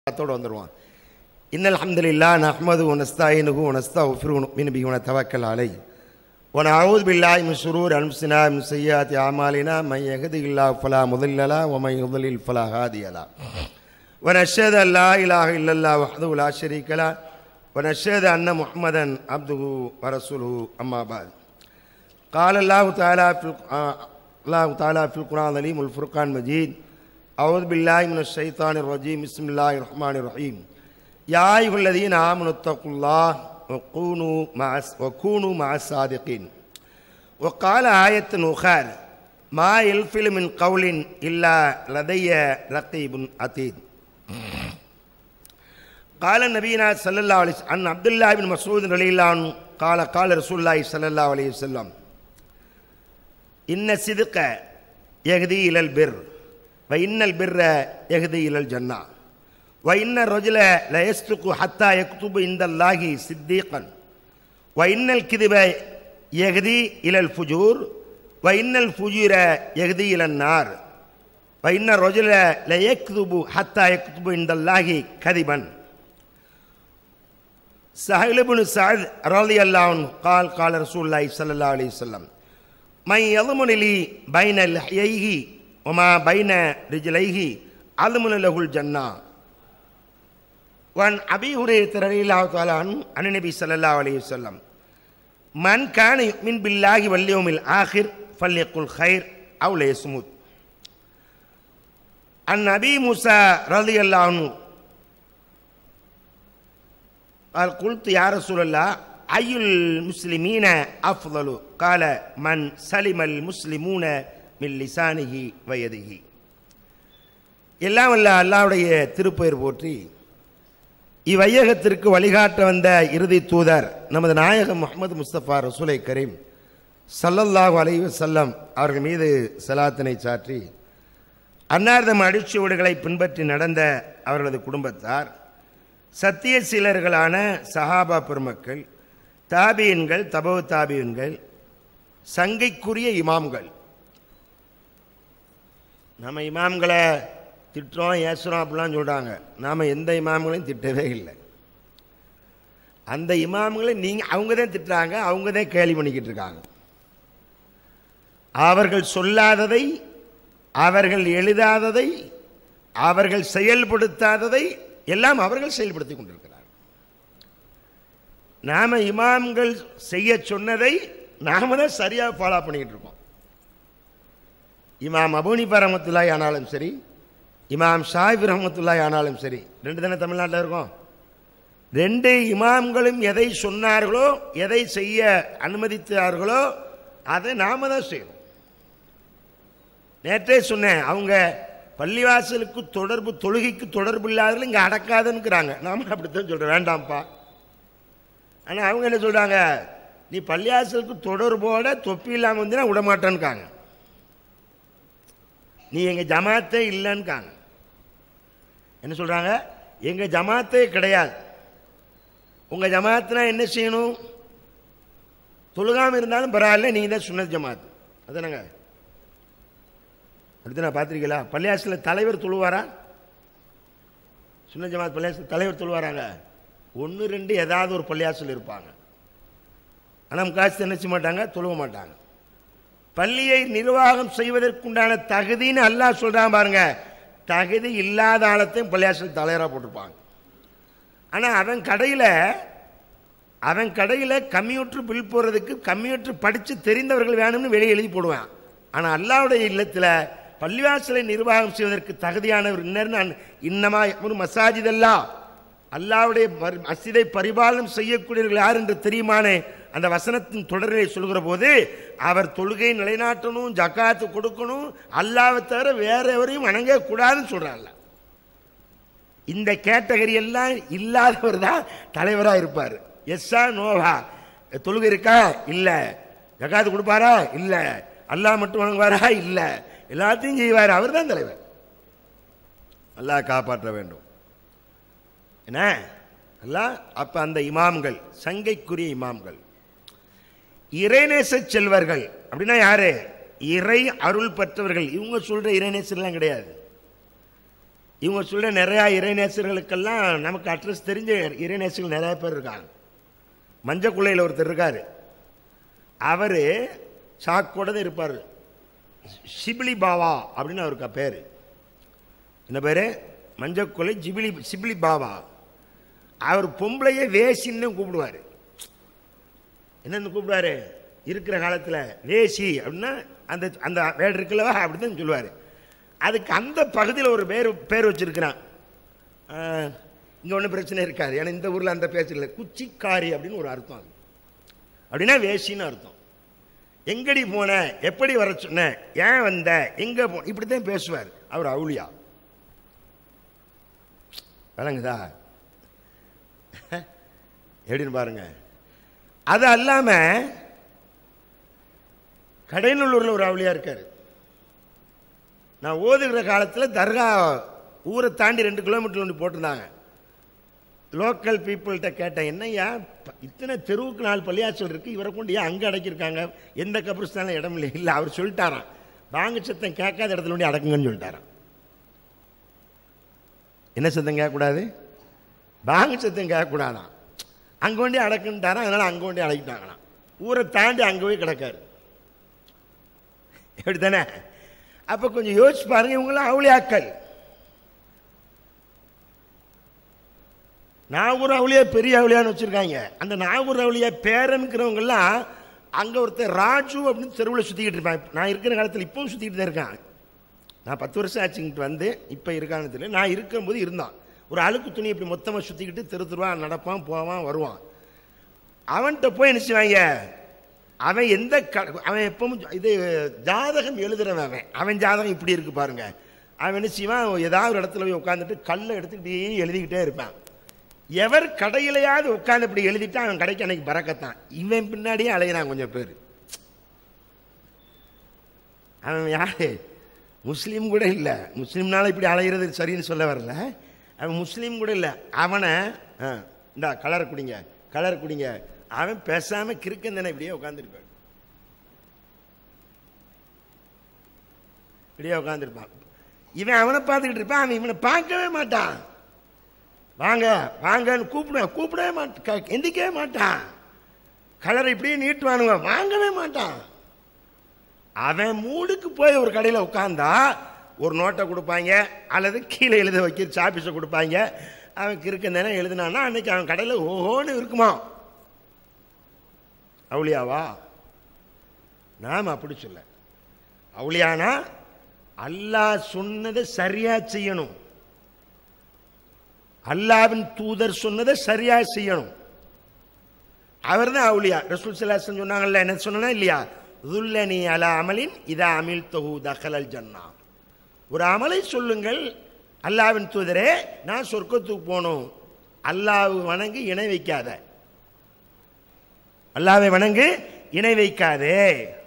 அத்தோடு வந்துடுவான் இன்னல் அல்ஹம்துலில்லா நஹ்மது வனஸ்தாயினுகு வனஸ்தஃபிரு வனுமினு பிஹி வனதவக்கல் அலைஹ் ونعوذ بالله من شرور أنفسنا من سيئات أعمالنا من يهده الله فلا مضل له ومن يضلل فلا هادي له ونشهد أن لا إله إلا الله وحده لا شريك له ونشهد أن محمدا عبده ورسوله أما بعد قال الله تعالى في الق- آه، الله تعالى في القرآن العظيم والفرقان المجيد أعوذ بالله من الشيطان الرجيم بسم الله الرحمن الرحيم يا أيها الذين آمنوا اتقوا الله وكونوا مع وكونوا مع الصادقين وقال آية أخرى ما يلفظ من قول إلا لدي رقيب عتيد قال نبينا صلى الله عليه وسلم عن عبد الله بن مسعود رضي الله عنه قال قال رسول الله صلى الله عليه وسلم إن الصدق يهدي إلى البر وإن البر يهدي إلى الجنة وإن الرجل لا يصدق حتى يكتب عند الله صديقا وإن الكذب يهدي إلى الفجور وإن الفجور يهدي إلى النار وإن الرجل لا يكذب حتى يكتب عند الله كذبا سهل بن سعد رضي الله عنه قال قال رسول الله صلى الله عليه وسلم من يضمن لي بين لحييه وما بين رجليه أضمن له الجنة وعن أبي هريرة رضي الله تعالى عنه عن النبي صلى الله عليه وسلم من كان يؤمن بالله واليوم الآخر فليقل خير أو ليصمت عن أبي موسى رضي الله عنه قال قلت يا رسول الله أي المسلمين أفضل قال من سلم المسلمون من لسانه ويده எல்லாம் வல்ல அல்லாவுடைய திருப்பெயர் போற்றி இவ்வையகத்திற்கு வழிகாட்ட வந்த இறுதி தூதர் நமது நாயகம் முகமது முஸ்தபா ரசூலை கரீம் சல்லல்லாஹு அலைஹி வஸல்லம் அவர்கள் மீது சலாத்தினை சாற்றி அன்னார்தம் அடிச்சுவடுகளை பின்பற்றி நடந்த அவர்களது குடும்பத்தார் சத்திய சீலர்களான சஹாபா பெருமக்கள் தாபியன்கள் தபவு தாபியன்கள் சங்கைக்குரிய இமாம்கள் நம்ம இமாம்களை திட்டுறோம் ஏசுறோம் அப்படிலாம் சொல்கிறாங்க நாம் எந்த இமாம்களையும் திட்டவே இல்லை அந்த இமாம்களை நீங்கள் அவங்க தான் திட்டுறாங்க அவங்க தான் கேலி பண்ணிக்கிட்டு இருக்காங்க அவர்கள் சொல்லாததை அவர்கள் எழுதாததை அவர்கள் செயல்படுத்தாததை எல்லாம் அவர்கள் செயல்படுத்தி கொண்டிருக்கிறார் நாம இமாம்கள் செய்ய சொன்னதை நாம தான் சரியாக ஃபாலோ பண்ணிக்கிட்டு இருக்கோம் இமாம் அபூனிபா ரஹமத்துல்லாய் ஆனாலும் சரி இமாம் ஷாஹிப் ரஹமத்துல்லாய் ஆனாலும் சரி ரெண்டு தானே தமிழ்நாட்டில் இருக்கோம் ரெண்டு இமாம்களும் எதை சொன்னார்களோ எதை செய்ய அனுமதித்தார்களோ அதை நாம தான் செய்யணும் நேற்றே சொன்னேன் அவங்க பள்ளிவாசலுக்கு தொடர்பு தொழுகைக்கு தொடர்பு இல்லாதவர்கள் இங்கே அடக்காதுங்கிறாங்க நாம அப்படித்தான் சொல்கிறோம் வேண்டாம்ப்பா ஆனால் அவங்க என்ன சொல்கிறாங்க நீ பள்ளிவாசலுக்கு தொடர்போட தொப்பி இல்லாமல் வந்து விட மாட்டேன்னுக்காங்க நீ எங்கள் ஜமாத்தே இல்லைன்னுக்காங்க என்ன சொல்கிறாங்க எங்கள் ஜமாத்தே கிடையாது உங்கள் ஜமாத்துனா என்ன செய்யணும் தொழுகாமல் இருந்தாலும் பரவாயில்ல நீங்கள் தான் சுன்னத் ஜமாத் அதானங்க அடுத்து நான் பார்த்துருக்கீங்களா பள்ளியாசில் தலைவர் தொழுவாரா சுன்ன ஜமாத் பள்ளியாசில் தலைவர் தொழுவாராங்க ஒன்று ரெண்டு ஏதாவது ஒரு பள்ளியாசில் இருப்பாங்க ஆனால் காசு என்ன செய்ய மாட்டாங்க தொழுவ மாட்டாங்க பள்ளியை நிர்வாகம் செய்வதற்குண்டான தகுதின்னு அல்லாஹ் சொல்கிறான் பாருங்க தகுதி இல்லாத ஆளத்தையும் பள்ளியாசில் தலைவராக போட்டிருப்பாங்க ஆனால் அவன் கடையில் அவன் கடையில் கம்ப்யூட்டர் பில் போடுறதுக்கு கம்ப்யூட்டர் படித்து தெரிந்தவர்கள் வேணும்னு வெளியே எழுதி போடுவான் ஆனால் அல்லாவுடைய இல்லத்தில் பள்ளிவாசலை நிர்வாகம் செய்வதற்கு தகுதியானவர் இன்னர் நான் இன்னமா ஒரு மசாஜிதல்லா அல்லாவுடைய மர்- மஸ்ஜிதை பரிபாலனம் செய்யக்கூடியவர்கள் யார் என்று தெரியுமானே அந்த வசனத்தின் தொடரை சொல்கிற போது அவர் தொழுகை நிலைநாட்டணும் ஜக்காத்து கொடுக்கணும் அல்லாவை தவிர வேற எவரையும் வணங்க கூடாதுன்னு சொல்றாங்க இந்த கேட்டகரி எல்லாம் இல்லாதவர் தான் தலைவராக இருப்பார் எஸ்ஸா நோவா தொழுகை இருக்கா இல்லை ஜகாத்து கொடுப்பாரா இல்லை அல்லாஹ் மட்டும் வணங்குவாரா இல்லை எல்லாத்தையும் செய்வார் அவர் தான் தலைவர் அல்லாஹ் காப்பாற்ற வேண்டும் என்ன அல்லாஹ் அப்போ அந்த இமாம்கள் சங்கைக்குரிய இமாம்கள் இறைநேச செல்வர்கள் அப்படின்னா யாரு இறை அருள் பெற்றவர்கள் இவங்க சொல்ற இறைநேசர்லாம் கிடையாது இவங்க சொல்ற நிறையா இறைநேசர்களுக்கெல்லாம் நமக்கு அட்ரஸ் தெரிஞ்ச இறைநேசர்கள் நிறைய பேர் இருக்காங்க மஞ்சக்குள்ளையில் ஒருத்தர் இருக்கார் அவர் சாக்கோட தான் இருப்பார் சிபிலி பாவா அப்படின்னு அவருக்கு பேர் என்ன பேர் மஞ்சக்குலை ஜிபிலி சிபிலி பாவா அவர் பொம்பளையே வேசின்னு கூப்பிடுவார் என்னன்னு கூப்பிடுவாரு இருக்கிற காலத்தில் வேசி அப்படின்னா அந்த அந்த வேர்டு இருக்குல்லவா அப்படி தான் சொல்லுவார் அதுக்கு அந்த பகுதியில் ஒரு பேர் பேர் வச்சிருக்கிறான் இங்கே ஒன்றும் பிரச்சனை இருக்காது ஏன்னா இந்த ஊரில் அந்த பேச்சு இல்லை குச்சிக்காரி அப்படின்னு ஒரு அர்த்தம் அது அப்படின்னா வேசின்னு அர்த்தம் எங்கடி போன எப்படி வர சொன்ன ஏன் வந்த எங்கே போ இப்படி தான் பேசுவார் அவர் அவுளியா விளங்குதா எப்படின்னு பாருங்க அது அல்லாம கடைநல்லூரில் ஒரு அவுளியா இருக்காரு நான் ஓதுகிற காலத்தில் தர்கா ஊரை தாண்டி ரெண்டு கிலோமீட்டர் ஒன்று போட்டிருந்தாங்க லோக்கல் பீப்புள்கிட்ட கேட்டேன் என்னய்யா ப- இத்தனை தெருவுக்கு நாலு பள்ளியாச்சல் இருக்குது இவரை கொண்டு ஏன் அங்கே அடைக்கிருக்காங்க எந்த கபிரிஸ்தானில் இடம் இல்லை இல்லை அவர் சொல்லிட்டாராம் வாங்க சத்தம் கேட்காத இடத்துல கொண்டு அடக்குங்கன்னு சொல்லிட்டாராம் என்ன சத்தம் கேட்கக்கூடாது வாங்க சத்தம் கேட்கக்கூடாதான் அங்கே கொண்டு அடக்குன்ட்டாராம் அதனால் அங்கே கொண்டு அடக்கிட்டாங்களாம் ஊரை தாண்டி அங்கே போய் கிடக்காரு எப்படி தானே அப்போ கொஞ்சம் யோசிச்சு பாருங்க இவங்களாம் அவுளியாக்கள் நாகூர் அவுளியா பெரிய அவுளியான்னு வச்சுருக்காங்க அந்த நாகூர் அவுளியா பேரனுக்கிறவங்கெல்லாம் அங்கே ஒருத்தர் ராஜு அப்படின்னு தெருவில் சுற்றிக்கிட்டு இருப்பான் நான் இருக்கிற காலத்தில் இப்பவும் சுற்றிக்கிட்டு தான் இருக்கான் நான் பத்து வருஷம் ஆச்சுங்கிட்டு வந்து இப்போ இருக்கான்னு தெரியல நான் இருக்கும்போது இருந்தான் ஒரு அழுக்கு துணி இப்படி மொத்தமாக சுற்றிக்கிட்டு தெரு தெருவா நடப்பான் போவான் வருவான் அவன்கிட்ட போய் என்ன செய்வாங்க அவன் எந்த க அவன் எப்பவும் இது ஜாதகம் எழுதுறவன் அவன் அவன் ஜாதகம் இப்படி இருக்கு பாருங்க அவன் என்ன செய்வான் ஏதாவது ஒரு இடத்துல போய் உட்காந்துட்டு கல்லை எடுத்துக்கிட்டே எழுதிக்கிட்டே இருப்பான் எவர் கடையிலையாவது உட்காந்து இப்படி எழுதிட்டா அவன் கடைக்கு அன்னைக்கு பறக்கத்தான் இவன் பின்னாடியே அலையிறான் கொஞ்சம் பேர் அவன் யாரு முஸ்லீம் கூட இல்லை முஸ்லீம்னால இப்படி அலையிறது சரின்னு சொல்ல வரல அவன் முஸ்லீம் கூட இல்லை அவனை ஆ, இந்தா கலர் குடிங்க கலர் குடிங்க அவன் பேசாம கிறுக்கன் தானே இப்படியே உட்காந்துருப்பான் இப்படியே உட்காந்துருப்பான் இவன் அவனை பார்த்துக்கிட்டு இருப்பான் அவன் இவனை பார்க்கவே மாட்டான் வாங்க வாங்கன்னு கூப்பிடுவேன் கூப்பிடவே மாட்டான் எந்திக்கவே மாட்டான் கலரை இப்படியே நீட்டுவானுங்க வாங்கவே மாட்டான் அவன் மூடுக்கு போய் ஒரு கடையில் உட்காந்தா ஒரு நோட்டை கொடுப்பாங்க அல்லது கீழே எழுத வைக்கிற சாப்பீஸை கொடுப்பாங்க அவன் கிறுக்கன் தானே எழுதினான்னா அன்னைக்கு அவன் கடையில் ஓஹோன்னு இருக்குமா அவுளியாவா நாம் அப்படி சொல்ல அவுளியானா அல்லாஹ் சொன்னதை சரியா செய்யணும் அல்லாவின் தூதர் சொன்னதை சரியா செய்யணும் அவர் தான் அவுளியா ரசூல் சலாசன் சொன்னாங்கல்ல என்ன சொன்னா இல்லையா துல்லனி அலா அமலின் இதா அமில் தொகு தகலல் ஜன்னா ஒரு அமலை சொல்லுங்கள் அல்லாவின் தூதரே நான் சொர்க்கத்துக்கு போகணும் அல்லாஹ் வணங்கி இணை வைக்காத அல்லாவை வணங்கு இணை வைக்காதே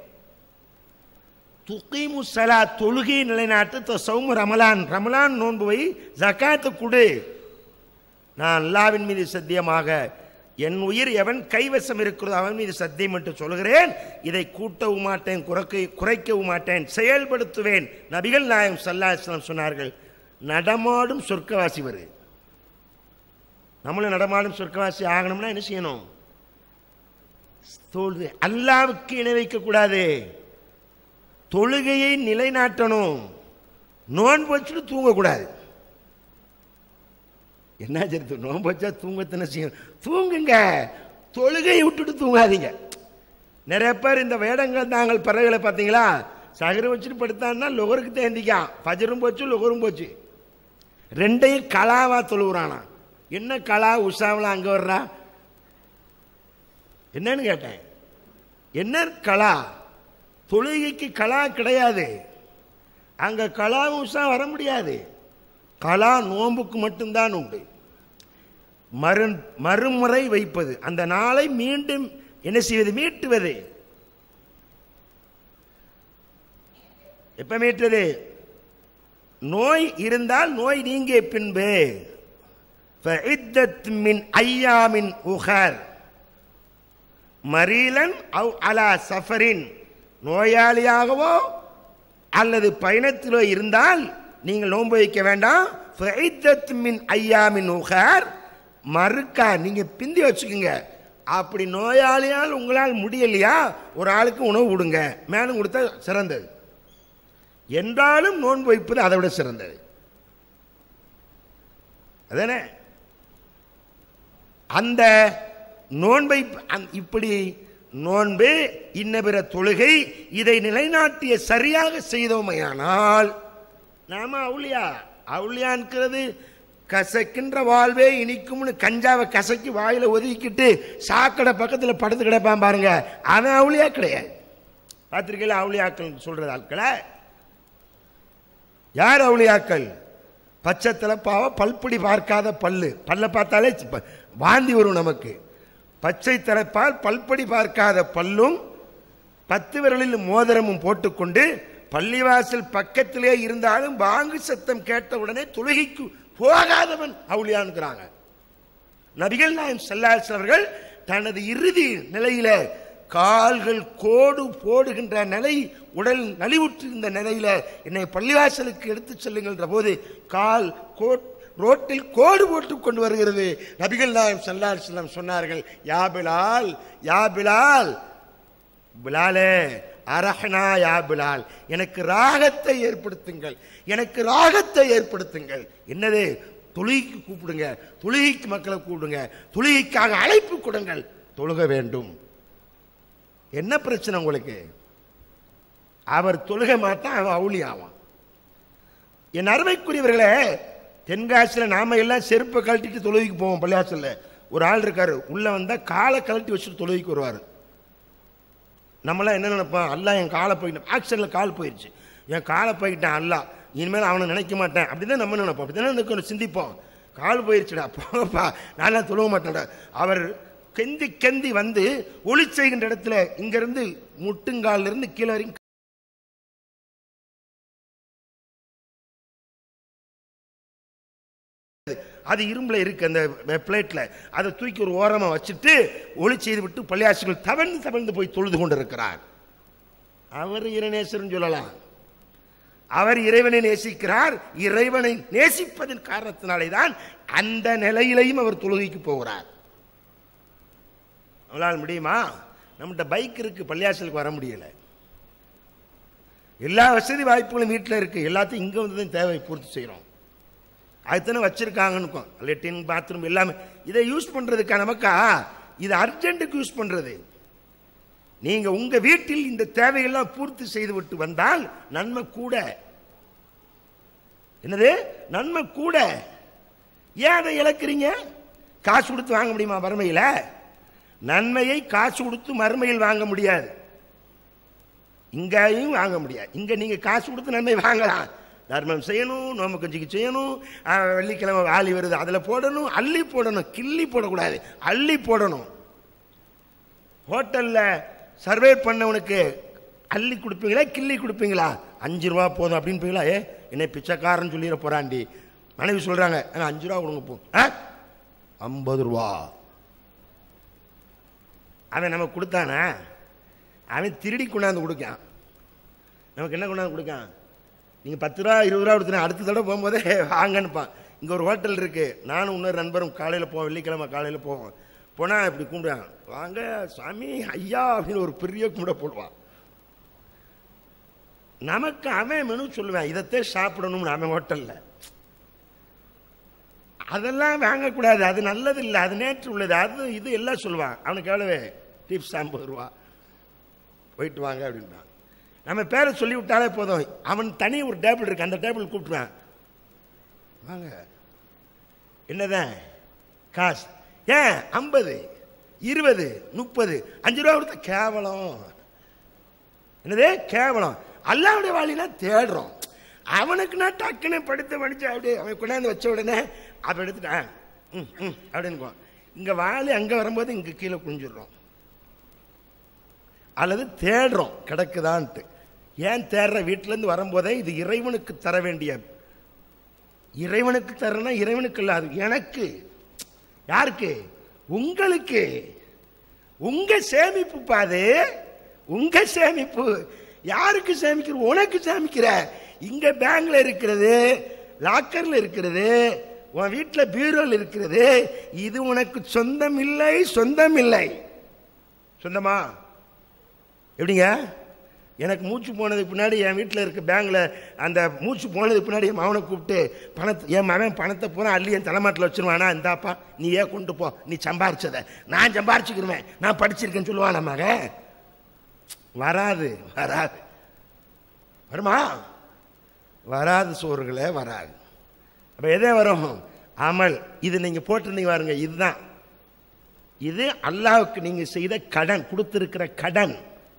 துகீமு சலா தொழுகை நிலைநாட்டு த சௌமு ரமலான் ரமலான் நோன்புவை ஜகாத்து குடு நான் அல்லாவின் மீது சத்தியமாக என் உயிர் எவன் கைவசம் இருக்கிறதோ அவன் மீது சத்தியம் என்று சொல்கிறேன் இதை கூட்டவும் மாட்டேன் குறைக்க குறைக்கவும் மாட்டேன் செயல்படுத்துவேன் நபிகள் நாயகம் சல்லா இஸ்லாம் சொன்னார்கள் நடமாடும் சொர்க்கவாசி வரு நம்மளும் நடமாடும் சொர்க்கவாசி ஆகணும்னா என்ன செய்யணும் தொழுகை அல்லாவுக்கு இணை வைக்கக்கூடாது தொழுகையை நிலைநாட்டணும் நோன்பு வச்சுட்டு தூங்கக்கூடாது என்ன சரி நோன்பு வச்சா தூங்கத்தனை செய்யணும் தூங்குங்க தொழுகையை விட்டுட்டு தூங்காதீங்க நிறைய பேர் இந்த வேடங்கள் தாங்கள் பறவைகளை பார்த்தீங்களா சகரு வச்சுட்டு படுத்தான்னா லொகருக்கு தேந்திக்கான் பஜரும் போச்சு லொகரும் போச்சு ரெண்டையும் கலாவா தொழுகிறானா என்ன கலா உஷாவெலாம் அங்கே வர்றா என்னன்னு கேட்டேன் என்ன கலா தொழுகைக்கு கலா கிடையாது அங்கே கலா உஷா வர முடியாது கலா நோன்புக்கு மட்டும்தான் உண்டு மறு மறுமுறை வைப்பது அந்த நாளை மீண்டும் என்ன செய்வது மீட்டுவது எப்ப மீட்டது நோய் இருந்தால் நோய் நீங்கிய பின்பு فعدة من أيام أخر மரீலன் அவ் அலா சஃபரின் நோயாளியாகவோ அல்லது பயணத்திலோ இருந்தால் நீங்கள் நோன்பு வைக்க வேண்டாம் ஃபைதத் மின் ஐயாமின் உகார் மறுக்கா நீங்க பிந்தி வச்சுக்கோங்க அப்படி நோயாளியால் உங்களால் முடியலையா ஒரு ஆளுக்கு உணவு கொடுங்க மேலும் கொடுத்தா சிறந்தது என்றாலும் நோன்பு வைப்பது அதை விட சிறந்தது அதானே அந்த நோன்பை அந்த- இப்படி நோன்பு இன்ன பிற தொழுகை இதை நிலைநாட்டிய சரியாக செய்தோமையானால் நாம அவுளியா அவுளியான்கிறது கசக்கின்ற வாழ்வே இனிக்கும்னு கஞ்சாவை கசக்கி வாயில ஒதுக்கிட்டு சாக்கடை பக்கத்தில் படுத்து கிடப்பான் பாருங்க அவன் அவுளியா கிடையாது பார்த்திருக்கீங்களா அவுளியாக்கள் சொல்றது ஆட்களை யார் அவுளியாக்கள் பச்சை திலப்பாவ பல்புடி பார்க்காத பல்லு பல்ல பார்த்தாலே சி- வாந்தி வரும் நமக்கு பச்சை திலப்பால் பல்படி பார்க்காத பல்லும் பத்து விரலில் மோதிரமும் போட்டுக்கொண்டு பள்ளிவாசல் பக்கத்திலே இருந்தாலும் பாங்கு சத்தம் கேட்ட உடனே தொழுகைக்கு போகாதவன் அவுளியான்கிறாங்க நபிகள் நாயம் செல்லாஸ் அவர்கள் தனது இறுதி நிலையில கால்கள் கோடு போடுகின்ற நிலை உடல் நலிவுற்றிருந்த நிலையில என்னை பள்ளிவாசலுக்கு எடுத்துச் செல்லுங்கள்ன்ற போது கால் கோட் ரோட்டில் கோடு போட்டு கொண்டு வருகிறது நபிகள் நாயம் செல்லார் செல்லம் சொன்னார்கள் யா பிலால் யா பிலால் பிலாலே அரஹனா யா பிலால் எனக்கு ராகத்தை ஏற்படுத்துங்கள் எனக்கு ராகத்தை ஏற்படுத்துங்கள் என்னது தொழுகைக்கு கூப்பிடுங்க தொழுகைக்கு மக்களை கூப்பிடுங்க தொழுகைக்காக அழைப்பு கொடுங்கள் தொழுக வேண்டும் என்ன பிரச்சனை உங்களுக்கு அவர் தொழுக மாட்டான் அவன் அவுளி ஆவான் என் அருமைக்குரியவர்களே தென்காசியில் நாம எல்லாம் செருப்பை கழட்டிட்டு தொழுகைக்கு போவோம் பள்ளியாசல்ல ஒரு ஆள் இருக்காரு உள்ள வந்தா காலை கழட்டி வச்சுட்டு தொழுகைக்கு வருவார் நம்மளாம் என்ன நினைப்போம் அல்லாஹ் என் காலை போயிட்டேன் ஆக்சிடென்ட்ல கால் போயிடுச்சு என் காலை போயிட்டான் அல்லாஹ் இனிமேல் அவனை நினைக்க மாட்டேன் அப்படிதான் நம்ம நினைப்போம் அப்படிதானே நினைக்கணும் சிந்திப்போம் கால் போயிடுச்சுடா போப்பா நான்லாம் தொழுவ மாட்டேன்டா அவர் கெந்தி கெந்தி வந்து ஒளி செய்கின்ற இடத்துல இங்கிருந்து முட்டுங்கால்ல இருந்து கீழே வரைக்கும் அது இரும்புல இருக்கு அந்த பிளேட்ல அதை தூக்கி ஒரு ஓரமா வச்சுட்டு ஒளி செய்து விட்டு பள்ளியாசிகள் தவழ்ந்து தவழ்ந்து போய் தொழுது கொண்டிருக்கிறார் அவர் இறைநேசர்னு சொல்லலாம் அவர் இறைவனை நேசிக்கிறார் இறைவனை நேசிப்பதன் காரணத்தினாலே தான் அந்த நிலையிலையும் அவர் தொழுகைக்கு போகிறார் அவளால் முடியுமா நம்மகிட்ட பைக் இருக்கு பள்ளியாசலுக்கு வர முடியல எல்லா வசதி வாய்ப்புகளும் வீட்டில் இருக்கு எல்லாத்தையும் இங்கே வந்து தான் தேவை பூர்த்தி செய்கிறோம் அதுதானே வச்சிருக்காங்கன்னு லெட்டின் பாத்ரூம் எல்லாமே இதை யூஸ் பண்றதுக்கா நமக்கா இது அர்ஜென்ட்டுக்கு யூஸ் பண்றது நீங்க உங்க வீட்டில் இந்த தேவையெல்லாம் பூர்த்தி செய்து விட்டு வந்தால் நன்மை கூட என்னது நன்மை கூட ஏன் அதை இழக்கிறீங்க காசு கொடுத்து வாங்க முடியுமா மறுமையில நன்மையை காசு கொடுத்து மறுமையில் வாங்க முடியாது இங்கேயும் வாங்க முடியாது இங்க நீங்க காசு கொடுத்து நன்மை வாங்கலாம் தர்மம் செய்யணும் நோம்பு கஞ்சிக்கு செய்யணும் ஆஹ், வெள்ளிக்கிழமை வாலி வருது அதில் போடணும் அள்ளி போடணும் கிள்ளி போடக்கூடாது அள்ளி போடணும் ஹோட்டல்ல சர்வே பண்ணவனுக்கு அள்ளி கொடுப்பீங்களா கிள்ளி கொடுப்பீங்களா அஞ்சு ரூபா போதும் அப்படின்பீங்களா ஏ என்னை பிச்சைக்காரன் சொல்லிட போறாண்டி மனைவி சொல்றாங்க "அண்ணா, அஞ்சு ரூபா கொடுங்க போ ஆ? ஐம்பது ரூபா அவன் நமக்கு கொடுத்தானா அவன் திருடி கொண்டாந்து கொடுக்கான் நமக்கு என்ன கொண்டாந்து கொடுக்கான் நீங்கள் பத்து ரூபா இருபது ரூபா கொடுத்தீங்க அடுத்த தடவை போகும்போதே வாங்கன்னுப்பான் இங்கே ஒரு ஹோட்டல் இருக்கு நானும் இன்னொரு நண்பரும் காலையில் போவோம் வெள்ளிக்கிழமை காலையில் போவோம் போனால் இப்படி கும்பிடுவாங்க வாங்க சாமி ஐயா அப்படின்னு ஒரு பெரிய கும்பிட போடுவான் நமக்கு அவன் மெனு சொல்லுவேன் இதைத்தான் சாப்பிடணும்னு அவன் ஹோட்டலில் அதெல்லாம் வாங்கக்கூடாது அது நல்லது இல்லை அது நேற்று உள்ளது அது இது எல்லாம் சொல்லுவான் அவனுக்கு எவ்வளவு டிப்ஸ் ஐம்பது ரூபா போயிட்டு வாங்க அப்படின்றான் நம்ம பேரை சொல்லி விட்டாலே போதும் அவன் தனி ஒரு டேபிள் இருக்கு அந்த டேபிள் கூப்பிட்டுருவான் வாங்க என்னதான் காசு ஏன் ஐம்பது இருபது முப்பது அஞ்சு ரூபா கொடுத்தா கேவலம் என்னது கேவலம் அல்லாவுடைய வாழினா தேடுறோம் அவனுக்கு நான் டக்குன்னு படுத்து படிச்சு அப்படியே அவன் கொண்டாந்து வச்ச உடனே அப்ப எடுத்துட்டான் ம் ம் அப்படின்னு இங்க வாளி அங்க வரும்போது இங்க கீழே குனிஞ்சிடுறோம் அல்லது தேடுறோம் கிடக்குதான்ட்டு ஏன் தேடுற வீட்டிலேருந்து வரும்போதே இது இறைவனுக்கு தர வேண்டிய இறைவனுக்கு தரனா இறைவனுக்கு இல்ல அது எனக்கு யாருக்கு உங்களுக்கு உங்க சேமிப்பு பாது உங்க சேமிப்பு யாருக்கு சேமிக்கிற உனக்கு சேமிக்கிற இங்க பேங்க்ல இருக்கிறது லாக்கர்ல இருக்கிறது உன் வீட்டில் பீரோல் இருக்கிறது இது உனக்கு சொந்தம் இல்லை சொந்தம் இல்லை சொந்தமா எப்படிங்க எனக்கு மூச்சு போனதுக்கு பின்னாடி என் வீட்டில் இருக்க பேங்கில் அந்த மூச்சு போனதுக்கு பின்னாடி என் மகனை கூப்பிட்டு பணத்தை என் மகன் பணத்தை பூரா அள்ளி என் தலைமாட்டில் வச்சிருவானா இந்தாப்பா நீ ஏன் கொண்டு போ நீ சம்பாரிச்சத நான் சம்பாரிச்சுக்கிருவேன் நான் படிச்சிருக்கேன்னு சொல்லுவானா மகன் வராது வராது வருமா வராது சோறுகளே வராது அப்போ எதே வரும் அமல் இது நீங்கள் போட்டிருந்தீங்க பாருங்க இதுதான் இது அல்லாஹ்வுக்கு நீங்கள் செய்த கடன் கொடுத்திருக்கிற கடன்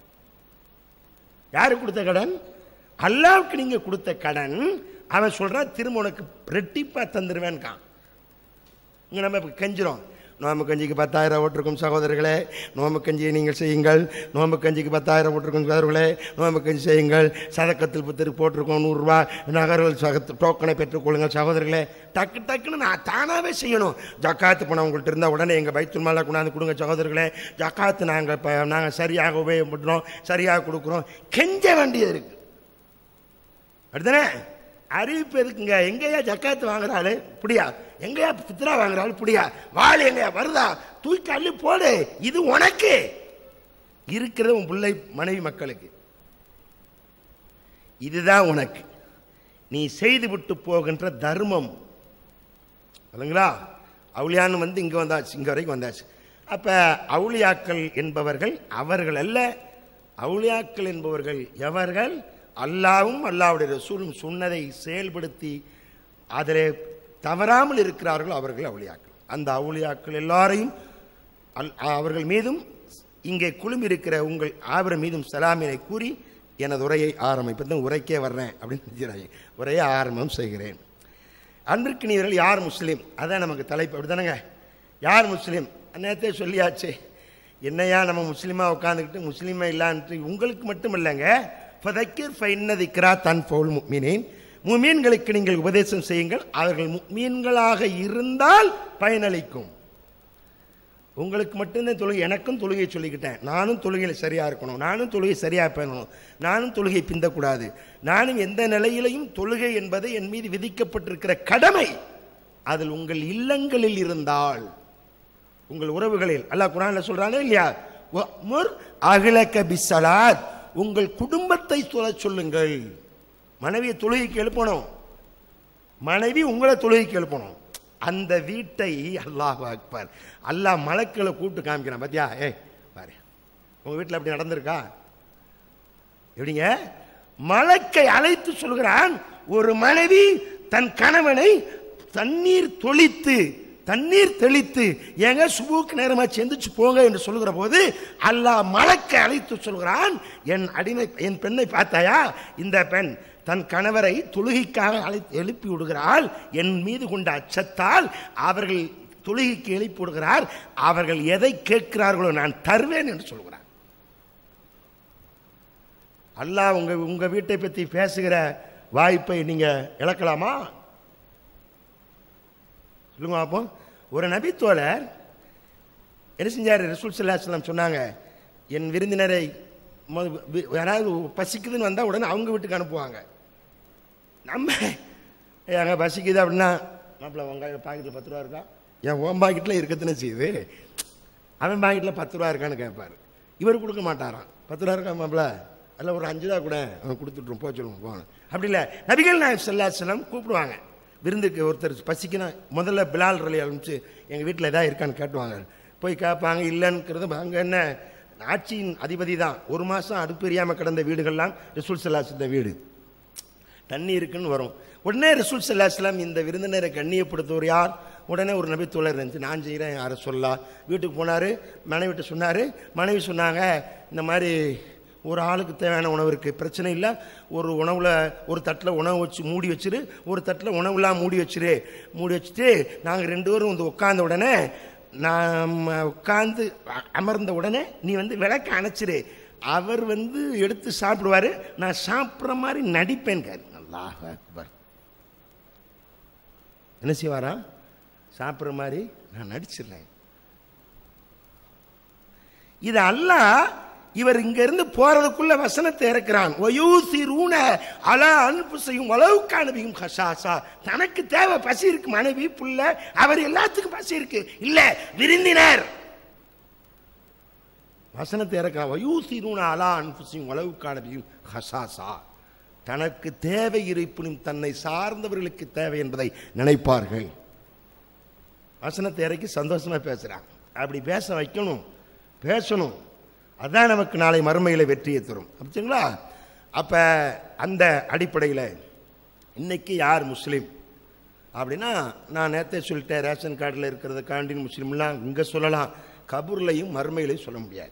யாரு கொடுத்த கடன் அல்லாவுக்கு நீங்க கொடுத்த கடன் அவன் சொல்றான் திரும்ப உனக்கு ரெட்டிப்பா தந்துருவேன்கான் இங்க நம்ம இப்ப கெஞ்சிரும் நோம்பு கஞ்சிக்கு பத்தாயிரம் ஓட்டிருக்கும் சகோதரர்களே நோம்பு கஞ்சியை நீங்கள் செய்யுங்கள் நோம்பு கஞ்சிக்கு பத்தாயிரம் ஓட்டிருக்கும் சகோதரர்களே நோம்பு கஞ்சி செய்யுங்கள் சதக்கத்தில் புத்திற்கு போட்டிருக்கோம் நூறுரூவா நகர்கள் சகத்து டோக்கனை பெற்றுக்கொள்ளுங்கள் சகோதரர்களே டக்கு டக்குன்னு நான் தானாகவே செய்யணும் ஜக்காத்து பணம் உங்கள்கிட்ட இருந்தால் உடனே எங்கள் பைத்துல் மாலா கொண்டாந்து கொடுங்க சகோதரர்களே ஜக்காத்து நாங்கள் இப்போ நாங்கள் சரியாக உபயோகப்படுறோம் சரியாக கொடுக்குறோம் கெஞ்ச வேண்டியது இருக்கு அப்படிதானே அறிவிப்பு எதுக்குங்க எங்கேயா ஜக்காத்து வாங்குறாள் புடியா எங்கேயா பித்ரா வாங்குறாள் புடியா வாழ் எங்கேயா வருதா தூக்கி அள்ளி போடு இது உனக்கு இருக்கிறது உன் பிள்ளை மனைவி மக்களுக்கு இதுதான் உனக்கு நீ செய்து விட்டு போகின்ற தர்மம் இல்லைங்களா அவுளியான்னு வந்து இங்கே வந்தாச்சு இங்கே வரைக்கும் வந்தாச்சு அப்போ அவுளியாக்கள் என்பவர்கள் அவர்கள் அல்ல அவுளியாக்கள் என்பவர்கள் எவர்கள் அல்லாவும் அல்லாவுடைய ரசூலும் சொன்னதை செயல்படுத்தி அதிலே தவறாமல் இருக்கிறார்கள் அவர்கள் அவுளியாக்கள் அந்த அவுளியாக்கள் எல்லாரையும் அல் அவர்கள் மீதும் இங்கே குழுமி இருக்கிற உங்கள் ஆவர மீதும் சலாமினை கூறி எனது உரையை ஆரம்பிப்பது தான் உரைக்கே வர்றேன் அப்படின்னு நினைக்கிறாங்க உரையை ஆரம்பம் செய்கிறேன் அன்றுக்கு நீர்கள் யார் முஸ்லீம் அதான் நமக்கு தலைப்பு அப்படி தானேங்க யார் முஸ்லீம் நேரத்தே சொல்லியாச்சே என்னையா நம்ம முஸ்லீமாக உட்காந்துக்கிட்டு முஸ்லீமே இல்லான்ட்டு உங்களுக்கு மட்டும் இல்லைங்க ஃபதக்கிர் ஃபைன்னதிக்ரா தன் போல் முக்மினேன் முமீன்களுக்கு நீங்கள் உபதேசம் செய்யுங்கள் அவர்கள் முக்மீன்களாக இருந்தால் பயனளிக்கும் உங்களுக்கு மட்டும்தான் தொழுகை எனக்கும் தொழுகை சொல்லிக்கிட்டேன் நானும் தொழுகையில் சரியாக இருக்கணும் நானும் தொழுகை சரியாக பண்ணணும் நானும் தொழுகை பிந்தக்கூடாது நானும் எந்த நிலையிலையும் தொழுகை என்பது என் மீது விதிக்கப்பட்டிருக்கிற கடமை அதில் உங்கள் இல்லங்களில் இருந்தால் உங்கள் உறவுகளில் அல்லாஹ் குரான்ல சொல்றானே இல்லையா முர் அகிலக பிசலாத் உங்கள் குடும்பத்தை சொல்ல சொல்லுங்கள் மனைவியை தொழுகைக்கு எழுப்பணும் மனைவி உங்களை தொழுகைக்கு எழுப்பணும் அந்த வீட்டை அல்லாஹ் அக்பர் அல்லாஹ் மலக்களை கூப்பிட்டு காமிக்கிறான் பாத்தியா ஏய் பாரு உங்க வீட்டில் அப்படி நடந்திருக்கா எப்படிங்க மலக்கை அழைத்து சொல்கிறான் ஒரு மனைவி தன் கணவனை தண்ணீர் தொளித்து தண்ணீர் தெளித்து ஏங்க சுபுக்கு நேரமாக எந்திரிச்சு போங்க என்று சொல்லுகிற போது அல்லாஹ் மலக்கை அழைத்து சொல்கிறான் என் அடிமை என் பெண்ணை பார்த்தாயா இந்த பெண் தன் கணவரை தொழுகைக்காக அழை எழுப்பி விடுகிறாள் என் மீது கொண்ட அச்சத்தால் அவர்கள் தொழுகைக்கு எழுப்பி விடுகிறார் அவர்கள் எதை கேட்கிறார்களோ நான் தருவேன் என்று சொல்கிறார் அல்லாஹ் உங்க உங்க வீட்டை பற்றி பேசுகிற வாய்ப்பை நீங்க இழக்கலாமா சொல்லுங்க அப்போ ஒரு நபித்தோழர் என்ன செஞ்சார் ரசூல் சல்லாஹ் சொன்னாங்க என் விருந்தினரை மொ- வி- யாராவது பசிக்குதுன்னு வந்தால் உடனே அவங்க வீட்டுக்கு அனுப்புவாங்க நம்ம அங்கே பசிக்குது அப்படின்னா மாப்பிள்ள உங்க பாக்கெட்டில் பத்து ரூபா இருக்கா என் உன் பாக்கெட்டில் இருக்கத்தானே செய்யுது அவன் பாக்கெட்டில் பத்து ரூபா இருக்கான்னு கேட்பார் இவர் கொடுக்க மாட்டாராம் பத்து ரூபா இருக்கா மாப்பிள்ள அதில் ஒரு அஞ்சு ரூபா கூட அவன் கொடுத்துட்ருவோம் போக சொல்லுவோம் போகணும் அப்படி இல்லை நபிகள் நாயக் சல்லா செல்லம் கூப்பிடுவாங்க விருந்துக்கு ஒருத்தர் பசிக்கணும் முதல்ல பிலால் ரலி ஆரம்பிச்சு எங்கள் வீட்டில் எதாவது இருக்கான்னு கேட்டுவாங்க போய் கேட்பாங்க இல்லைன்னுக்கிறது அங்கே என்ன ஆட்சியின் அதிபதி தான் ஒரு மாதம் அடுப்பு எரியாமல் கிடந்த வீடுகள்லாம் ரசூல் சல்லாஸ் வீடு தண்ணி இருக்குன்னு வரும் உடனே ரசூல் சல்லாஸ்லாம் இந்த விருந்தினரை கண்ணியப்படுத்துவர் யார் உடனே ஒரு நபி தோழர் இருந்துச்சு நான் செய்கிறேன் யாரை சொல்லா வீட்டுக்கு போனார் மனைவிட்ட சொன்னார் மனைவி சொன்னாங்க இந்த மாதிரி ஒரு ஆளுக்கு தேவையான உணவு இருக்குது பிரச்சனை இல்லை ஒரு உணவில் ஒரு தட்டில் உணவு வச்சு மூடி வச்சிரு ஒரு தட்டில் உணவுலாம் மூடி வச்சிரு மூடி வச்சுட்டு நாங்கள் ரெண்டு பேரும் வந்து உட்கார்ந்த உடனே நாம் உட்கார்ந்து அ- அமர்ந்த உடனே நீ வந்து விளக்க அணைச்சிரு அவர் வந்து எடுத்து சாப்பிடுவாரு நான் சாப்பிட்ற மாதிரி நடிப்பேன் அல்லாஹ் அக்பர் என்ன செய்வாரா சாப்பிட்ற மாதிரி நான் நடிச்சிடுறேன் இது அல்லாஹ் இவர் இங்க இருந்து போறதுக்குள்ள வசனத்தை இறக்கிறான் ஒயூசிரூன அலா அன்புசையும் அளவுக்கு அனுபியும் ஹசாசா தனக்கு தேவை பசி இருக்கு மனைவி புள்ள அவர் எல்லாத்துக்கும் பசி இருக்கு இல்ல விருந்தினர் வசனத்தை இறக்கிறான் வயூசிரூன அலா அன்புசையும் அளவுக்கு அனுபியும் ஹசாசா தனக்கு தேவை இருப்பினும் தன்னை சார்ந்தவர்களுக்கு தேவை என்பதை நினைப்பார்கள் வசனத்தை இறக்கி சந்தோஷமா பேசுறான் அப்படி பேச வைக்கணும் பேசணும் அதான் நமக்கு நாளை மறுமையில் வெற்றியை தரும் அப்படிங்களா அப்போ அந்த அடிப்படையில் இன்னைக்கு யார் முஸ்லீம் அப்படின்னா நான் நேற்றே சொல்லிட்டேன் ரேஷன் கார்டில் இருக்கிறத காண்டின் முஸ்லீம்லாம் இங்கே சொல்லலாம் கபூர்லையும் மறுமையிலையும் சொல்ல முடியாது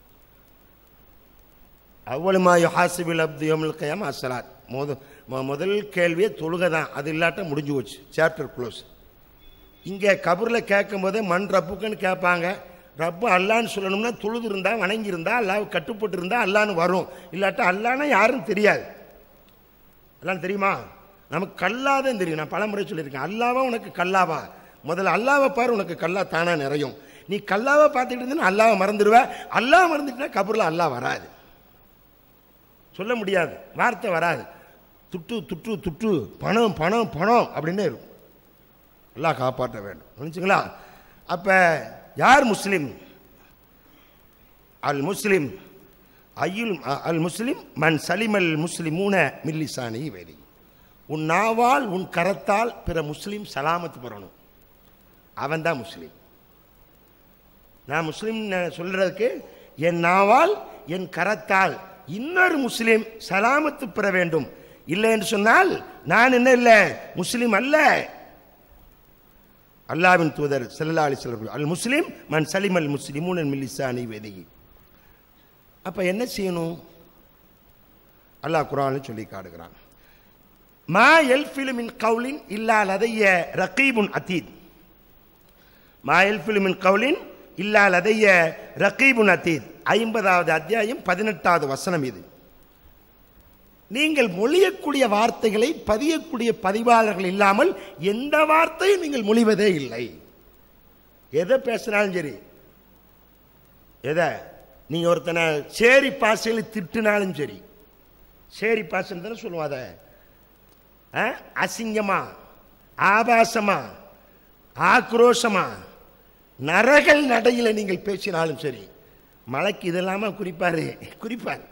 அவ்வளமா யுஹாசிபில் அப்து யோமல் கயாம் அசலாத் முத மு- முதல் கேள்வியே தொழுகை தான் அது இல்லாட்ட முடிஞ்சு போச்சு சாப்டர் க்ளோஸ் இங்கே கபூரில் கேட்கும் போதே மண் ரப்புக்குன்னு கேட்பாங்க ரப்பு அல்லான்னு சொல்லணும்னா தொழுது இருந்தா வணங்கி இருந்தா அல்லாஹ் கட்டுப்பட்டு இருந்தா அல்லான்னு வரும் இல்லாட்டா அல்லான்னா யாரும் தெரியாது அல்லான்னு தெரியுமா நமக்கு கல்லாதான் தெரியும் நான் பலமுறை சொல்லியிருக்கேன் அல்லாவா உனக்கு கல்லாவா முதல்ல அல்லாவை பாரு உனக்கு கல்லா தானா நிறையும் நீ கல்லாவை பார்த்துட்டு இருந்தீங்கன்னா அல்லாவை மறந்துடுவ அல்லாஹ் மறந்துட்டுனா கபூரில் அல்லாஹ் வராது சொல்ல முடியாது வார்த்தை வராது துட்டு துட்டு துட்டு பணம் பணம் பணம் அப்படின்னே இருக்கும் எல்லாம் காப்பாற்ற வேண்டும் புரிஞ்சுங்களா அப்போ யார் முஸ்லீம் அல் முஸ்லிம் ஐயுல் அல் முஸ்லிம் மன் சலிமல் முஸ்லிமூன மில்லிசானி வேதி உன் நாவால் உன் கரத்தால் பிற முஸ்லீம் சலாமத்து பெறணும் அவன் தான் முஸ்லீம் நான் முஸ்லீம் சொல்றதுக்கு என் நாவால் என் கரத்தால் இன்னொரு முஸ்லீம் சலாமத்து பெற வேண்டும் இல்லை என்று சொன்னால் நான் என்ன இல்லை முஸ்லீம் அல்ல அல்லாவின் தூதர் ஸல்லல்லாஹு அலைஹி வஸல்லம் அல் முஸ்லிம் மன் சலிம் அல் முஸ்லிமூன் மில்லிசானி வெதிகி அப்ப என்ன செய்யணும் அல்லாஹ் குர்ஆனில் சொல்லி காட்டுகிறான் மா எல்ஃபிலு மின் கவுலின் இல்லா லதைய ரகீபுன் அதீத் மா எல்ஃபிலு மின் கவுலின் இல்லா லதைய ரகீபுன் அதீத் ஐம்பதாவது அத்தியாயம் பதினெட்டாவது வசனம் இது நீங்கள் மொழியக்கூடிய வார்த்தைகளை பதியக்கூடிய பதிவாளர்கள் இல்லாமல் எந்த வார்த்தையும் நீங்கள் மொழிவதே இல்லை எதை பேசினாலும் சரி எதை நீங்க ஒருத்தனை சேரி பாசையில் திட்டுனாலும் சரி சேரி பாசைன்னு தானே சொல்லுவோம் அதை ஆ? அசிங்கமா ஆபாசமா ஆக்ரோஷமா நரகல் நடையில நீங்கள் பேசினாலும் சரி மலைக்கு இதெல்லாம குறிப்பாரு குறிப்பார்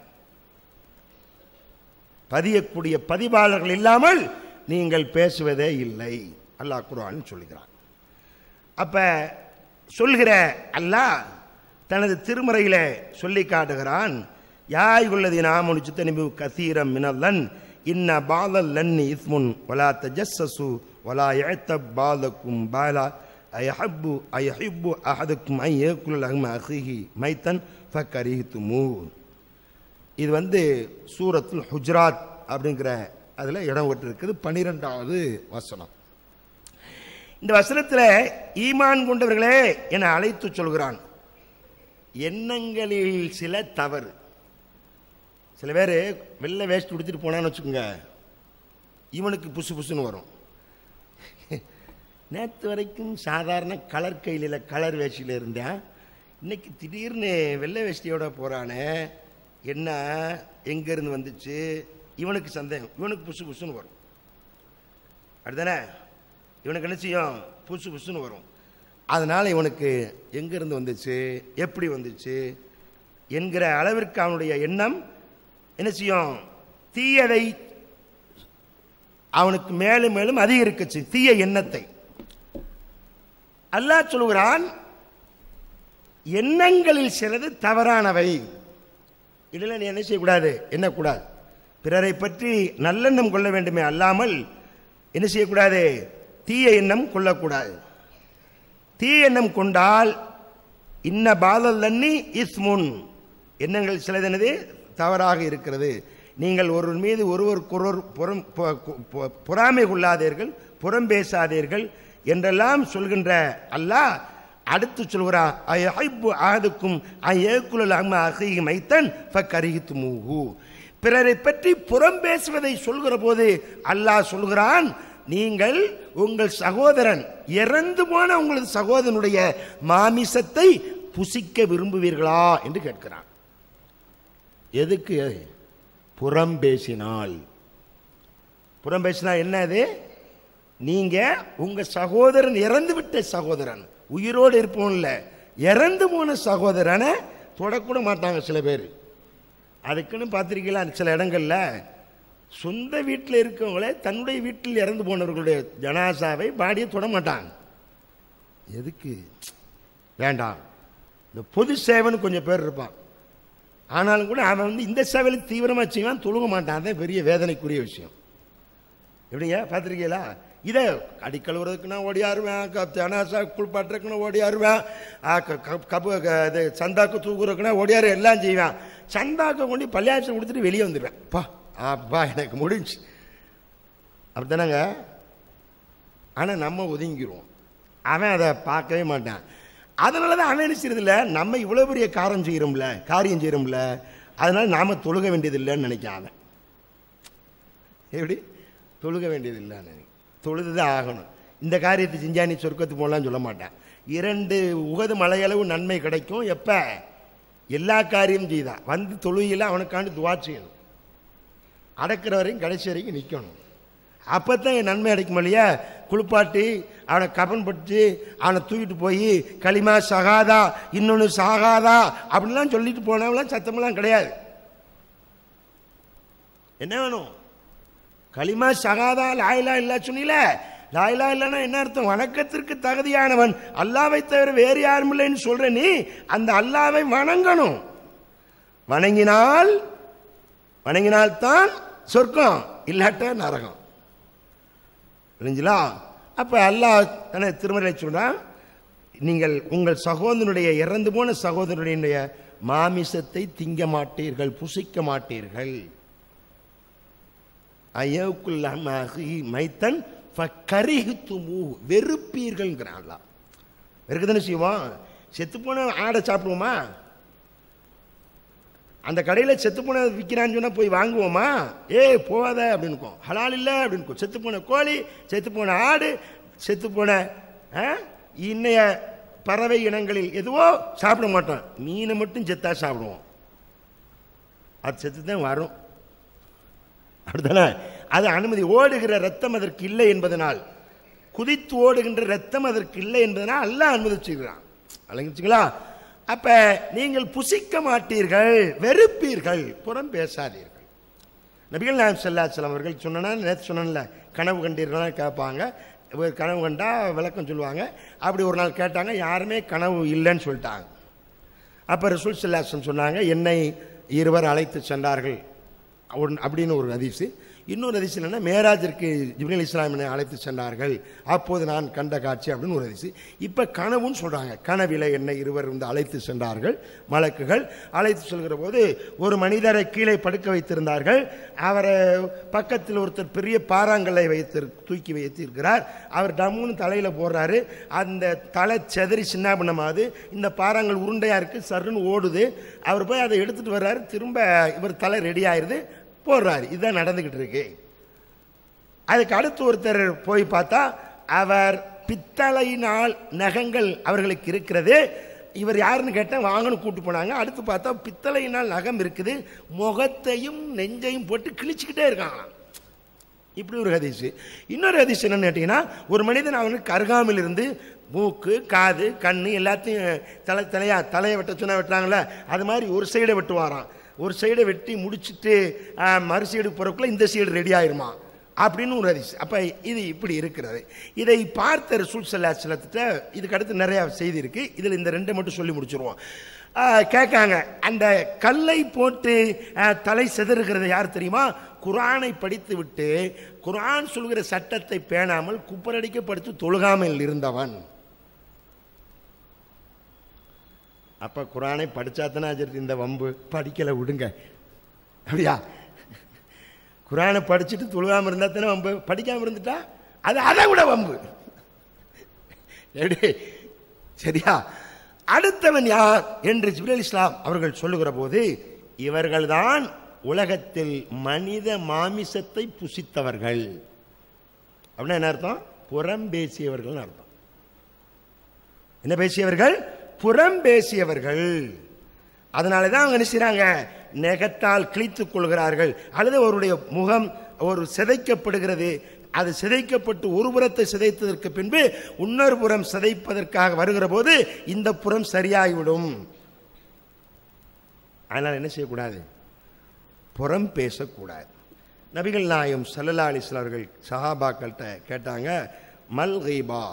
பதியக்கூடிய பதிவாளர்கள் இல்லாமல் நீங்கள் பேசுவதே இல்லை அல்லாஹ் குர்ஆன் சொல்லுகிறான் அப்ப சொல்கிற அல்லாஹ் தனது திருமறையில சொல்லி காட்டுகிறான் யாய் உள்ளது நாம சித்தனிபு கசீரம் மினல்லன் இன்ன பாலல் லன்னி இஸ்முன் வலா தஜஸ்ஸசு வலா யஅத்தப் பாலக்கும் பாலா அயஹப்பு அயஹிப்பு அஹதுக்கும் ஐ ஏக்குல் அஹ்ம அஹிஹி மைத்தன் ஃபக்கரிஹித்துமூ இது வந்து சூரத்துல் ஹுஜ்ராத் அப்படிங்கிற அதில் இடம் விட்டுருக்குது பன்னிரெண்டாவது வசனம் இந்த வசனத்தில் ஈமான் கொண்டவர்களே என அழைத்து சொல்கிறான் எண்ணங்களில் சில தவறு சில பேர் வெள்ளை வேஸ்ட் உடுத்திட்டு போனான்னு வச்சுக்கோங்க இவனுக்கு புசு புசுன்னு வரும் நேற்று வரைக்கும் சாதாரண கலர் கையில் கலர் வேஷ்டியில் இருந்தேன் இன்னைக்கு திடீர்னு வெள்ளை வேஷ்டியோட போகிறானே என்ன எங்கேருந்து வந்துச்சு இவனுக்கு சந்தேகம் இவனுக்கு புசு புசுன்னு வரும் அப்படிதானே இவனுக்கு என்ன செய்யும் புசு புசுன்னு வரும் அதனால் இவனுக்கு எங்கேருந்து வந்துச்சு எப்படி வந்துச்சு என்கிற அளவிற்கு அவனுடைய எண்ணம் என்ன செய்யும் தீயதை அவனுக்கு மேலும் மேலும் அதிகரிக்கச்சு தீய எண்ணத்தை அல்லாஹ் சொல்கிறான் எண்ணங்களில் சிலது தவறானவை இதில் நீ என்ன செய்யக்கூடாது எண்ணக்கூடாது பிறரை பற்றி நல்லெண்ணம் கொள்ள வேண்டுமே அல்லாமல் என்ன செய்யக்கூடாது தீய எண்ணம் கொள்ளக்கூடாது தீய எண்ணம் கொண்டால் இன்ன பாலல்லன்னி இஸ்முன் எண்ணங்கள் சிலது என்னது தவறாக இருக்கிறது நீங்கள் ஒருவர் மீது ஒருவருக்கொருவர் புறம் பொ- பொ- பொறாமை கொள்ளாதீர்கள் புறம் பேசாதீர்கள் என்றெல்லாம் சொல்கின்ற அல்லாஹ் அடுத்து சொல்கிறா ஐஹிப்பு ஆதுக்கும் ஐயக்குல் அம்மா அகி மைத்தன் ஃபக்கரிஹித்து மூஹு பிறரை பற்றி புறம் பேசுவதை சொல்கிற போது அல்லாஹ் சொல்கிறான் நீங்கள் உங்கள் சகோதரன் இறந்து போன உங்களது சகோதரனுடைய மாமிசத்தை புசிக்க விரும்புவீர்களா என்று கேட்கிறான் எதுக்கு புறம் பேசினால் புறம் பேசினா என்ன அது நீங்க உங்க சகோதரன் இறந்து விட்ட சகோதரன் உயிரோடு இருப்போம்ல இறந்து போன சகோதரனை தொடக்கூட மாட்டாங்க சில பேர் அதுக்குன்னு பார்த்துருக்கீங்களா சில இடங்கள்ல சொந்த வீட்டில் இருக்கவங்களே தன்னுடைய வீட்டில் இறந்து போனவர்களுடைய ஜனாசாவை பாடியை தொட மாட்டாங்க எதுக்கு வேண்டாம் இந்த பொது சேவன் கொஞ்சம் பேர் இருப்பான் ஆனாலும் கூட அவன் வந்து இந்த சேவையில் தீவிரமாக செய்வான் தொழுக மாட்டான் அதான் பெரிய வேதனைக்குரிய விஷயம் எப்படிங்க பார்த்துருக்கீங்களா இதை அடி கழுவுறதுக்குன்னா ஓடியாருவேன் ஜனாசா குளிப்பாட்டுறதுக்குன்னா ஓடியாருவேன் ஆ, க- க- கப்பு க- இது சந்தாக்கு தூக்குறதுக்குன்னா ஓடியாரு எல்லாம் செய்வேன் சந்தாக்கு கொண்டு பள்ளியாசம் கொடுத்துட்டு வெளியே வந்துடுவேன் பா அப்பா எனக்கு முடிஞ்சு அப்படித்தானங்க ஆனால் நம்ம ஒதுங்கிடுவோம் அவன் அதை பார்க்கவே மாட்டான் அதனால தான் அவன் என்ன செய்யறதில்ல நம்ம இவ்வளோ பெரிய காரம் செய்கிறோம்ல காரியம் செய்கிறோம்ல அதனால நாம தொழுக வேண்டியதில்லைன்னு நினைக்கான் அவன் எப்படி தொழுக வேண்டியதில்லைன்னு தொழுது தான் ஆகணும் இந்த காரியத்தை செஞ்சா நீ சொர்க்கத்துக்கு போகலான்னு சொல்ல மாட்டான் இரண்டு உகது மலையளவு நன்மை கிடைக்கும் எப்போ எல்லா காரியமும் செய்தா வந்து தொழுகையில் அவனுக்காண்டி துவா செய்யணும் அடக்கிற வரைக்கும் கடைசி வரைக்கும் நிற்கணும் அப்போ தான் என் நன்மை அடைக்கும் இல்லையா குளிப்பாட்டி அவனை கபன் பட்டு அவனை தூக்கிட்டு போய் களிமா சகாதா இன்னொன்று சாகாதா அப்படின்லாம் சொல்லிட்டு போனவங்களாம் சத்தமெல்லாம் கிடையாது என்ன வேணும் களிமா சகாதா லாயிலா இல்லா சொன்னீல லாயிலா இல்லைன்னா என்ன அர்த்தம் வணக்கத்திற்கு தகுதியானவன் அல்லாவை தவிர வேறு யாரும் இல்லைன்னு சொல்ற நீ அந்த அல்லாவை வணங்கணும் வணங்கினால் வணங்கினால்தான் சொர்க்கம் இல்லாட்ட நரகம் புரிஞ்சுலா அப்போ அல்லாஹ் தானே திருமலை சொல்றான் நீங்கள் உங்கள் சகோதரனுடைய இறந்து போன சகோதரனுடைய மாமிசத்தை திங்க மாட்டீர்கள் புசிக்க மாட்டீர்கள் அயவுக்குள்ளி மைத்தன் கரிகுத்துமூ வெறுப்பீர்கள்ங்கிறான் அல்லாஹ் வெறுக்க தானே செய்வோம் செத்துப்போன ஆடை சாப்பிடுவோமா அந்த கடையில் செத்துப்போன விற்கிறான்னு சொன்னால் போய் வாங்குவோமா ஏய் போகாத அப்படின்னுக்கோம் ஹலால் இல்லை அப்படின்னுக்கோம் செத்துப்போன கோழி செத்துப்போன ஆடு செத்துப்போன ஆ, இன்னைய பறவை இனங்களில் எதுவோ சாப்பிட மாட்டோம் மீனை மட்டும் செத்தா சாப்பிடுவோம் அது செத்து தான் வரும் அப்படித்தானே அது அனுமதி ஓடுகிற ரத்தம் அதற்கு இல்லை என்பதனால் குதித்து ஓடுகின்ற ரத்தம் அதற்கு இல்லை என்பதனால் அல்லாஹ் அனுமதிச்சுக்கிறான் அழகிச்சுங்களா அப்ப நீங்கள் புசிக்க மாட்டீர்கள் வெறுப்பீர்கள் புறம் பேசாதீர்கள் நபிகள் நாயம் செல்லாச்சலம் அவர்கள் சொன்னா நேற்று சொன்னேன்ல கனவு கண்டீர்களா கேட்பாங்க ஒரு கனவு கண்டா விளக்கம் சொல்லுவாங்க அப்படி ஒரு நாள் கேட்டாங்க யாருமே கனவு இல்லைன்னு சொல்லிட்டாங்க அப்போ ரசூல் சல்லாசன் சொன்னாங்க என்னை இருவர் அழைத்து சென்றார்கள் ஒன்- அப்படின்னு ஒரு ஹதீஸ் இன்னொரு ஹதீஸ் என்னன்னா மேராஜிற்கு ஜிப்ரீல் இஸ்லாமினை அழைத்து சென்றார்கள் அப்போது நான் கண்ட காட்சி அப்படின்னு ஒரு ஹதீஸ் இப்போ கனவுன்னு சொல்றாங்க கனவில என்னை இருவர் வந்து அழைத்து சென்றார்கள் மலக்குகள் அழைத்து செல்கிற போது ஒரு மனிதரை கீழே படுக்க வைத்திருந்தார்கள் அவரை பக்கத்தில் ஒருத்தர் பெரிய பாறாங்கல்லை வைத்து தூக்கி வைத்திருக்கிறார் அவர் டம்முன்னு தலையில் போடுறாரு அந்த தலை செதறி சின்னாபின்னமாகுது இந்த பாறாங்கல் உருண்டையாக இருக்குது சருன்னு ஓடுது அவர் போய் அதை எடுத்துகிட்டு வர்றாரு திரும்ப இவர் தலை ரெடி ஆயிடுது போடுறாரு இதுதான் நடந்துக்கிட்டு இருக்கு அதுக்கு அடுத்து ஒருத்தர் போய் பார்த்தா அவர் பித்தளையினால் நகங்கள் அவர்களுக்கு இருக்கிறது இவர் யாருன்னு கேட்டேன் வாங்கன்னு கூட்டு போனாங்க அடுத்து பார்த்தா பித்தளையினால் நகம் இருக்குது முகத்தையும் நெஞ்சையும் போட்டு கிழிச்சுக்கிட்டே இருக்காங்களாம் இப்படி ஒரு ஹதீஸ் இன்னொரு ஹதீஸ் என்னன்னு கேட்டிங்கன்னா ஒரு மனிதன் அவனுக்கு கருகாமல் இருந்து மூக்கு காது கண்ணு எல்லாத்தையும் தலை தலையா தலையை வெட்ட சொன்னா வெட்டுறாங்களே அது மாதிரி ஒரு சைடை வெட்டுவாராம் ஒரு சைடை வெட்டி முடிச்சுட்டு ஆ, மறு சைடு போகிறக்குள்ள இந்த சைடு ரெடி ஆயிருமா அப்படின்னு ஒரு ஹதீஸ் அப்போ இது இப்படி இருக்கிறது இதை பார்த்த ரசூல் சல்லா சிலத்திட்ட இதுக்கு அடுத்து நிறையா செய்தி இருக்கு இதில் இந்த ரெண்டை மட்டும் சொல்லி முடிச்சிருவோம் ஆ, கேட்காங்க அந்த கல்லை போட்டு ஆ, தலை செதறுகிறது யார் தெரியுமா குரானை படித்து விட்டு குரான் சொல்கிற சட்டத்தை பேணாமல் குப்பரடிக்க படித்து தொழுகாமல் இருந்தவன் அப்ப குரானை படிச்சாத்தானே அஜர் இந்த வம்பு படிக்கல விடுங்க அப்படியா குரானை படிச்சுட்டு தொழுகாம இருந்தா தானே வம்பு படிக்காம இருந்துட்டா அது அதை விட வம்பு எப்படி சரியா அடுத்தவன் யார் என்று ஜிப்ரேல் இஸ்லாம் அவர்கள் சொல்லுகிற போது இவர்கள்தான் உலகத்தில் மனித மாமிசத்தை புசித்தவர்கள் அப்படின்னா என்ன அர்த்தம் புறம் பேசியவர்கள் அர்த்தம் என்ன பேசியவர்கள் புறம் பேசியவர்கள் அதனால தான் அவங்க என்ன செய்றாங்க நெகத்தால் கிழித்துக் கொள்கிறார்கள் அல்லது அவருடைய முகம் ஒரு சிதைக்கப்படுகிறது அது சிதைக்கப்பட்டு ஒரு புறத்தை சிதைத்ததற்கு பின்பு இன்னொரு புறம் சிதைப்பதற்காக வருகிற போது இந்த புறம் சரியாகிவிடும் அதனால் என்ன செய்யக்கூடாது புறம் பேசக்கூடாது நபிகள் நாயம் சல்லல்லா அலிஸ்லாம் அவர்கள் சஹாபாக்கள்கிட்ட கேட்டாங்க மல் கீபா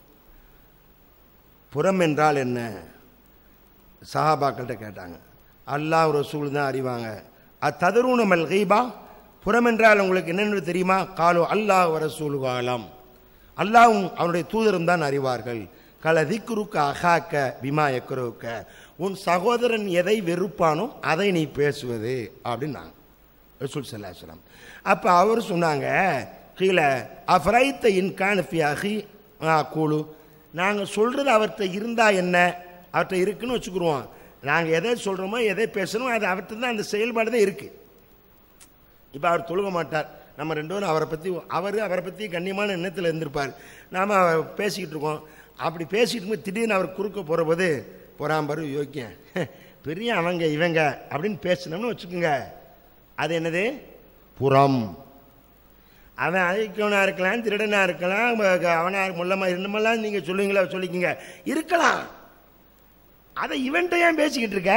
புறம் என்றால் என்ன சஹாபாக்கள்கிட்ட கேட்டாங்க அல்லாஹ் ரசூல் தான் அறிவாங்க அத்ததருண மல் கீபா புறம் என்றால் உங்களுக்கு என்னென்னு தெரியுமா காலு அல்லாஹ் ரசூல் காலம் அல்லாஹ்வும் அவனுடைய தூதரும் தான் அறிவார்கள் கல திக்ருக்க அகாக்க பிமா எக்கருக்க உன் சகோதரன் எதை வெறுப்பானோ அதை நீ பேசுவது அப்படின்னாங்க ரசூல் சல்லாஹம் அப்போ அவர் சொன்னாங்க கீழே அஃப்ரைத்த இன்கான் ஃபி அஹி கூலு நாங்கள் சொல்கிறது அவர்கிட்ட இருந்தால் என்ன அவர்கிட்ட இருக்குன்னு வச்சுக்கிருவோம் நாங்கள் எதை சொல்கிறோமோ எதை பேசணுமோ அது அவர்கிட்ட தான் அந்த செயல்பாடு தான் இருக்குது இப்போ அவர் தொழுக மாட்டார் நம்ம ரெண்டு பேரும் அவரை பற்றி அவர் அவரை பற்றி கண்ணியமான எண்ணத்தில் இருந்திருப்பார் நாம் பேசிக்கிட்டு இருக்கோம் அப்படி பேசிக்கிட்டு இருக்கும்போது திடீர்னு அவர் குறுக்க போகிற போது போகிறான் பாரு யோக்கியம் பெரிய அவங்க இவங்க அப்படின்னு பேசினோம்னு வச்சுக்கோங்க அது என்னது புறம் அவன் அழைக்கவனாக இருக்கலாம் திருடனாக இருக்கலாம் அவனாக முள்ளமாக இருந்தமெல்லாம் நீங்கள் சொல்லுவீங்களா சொல்லிக்கிங்க இருக்கலாம் அதை இவன்ட்ட ஏன் பேசிக்கிட்டு இருக்க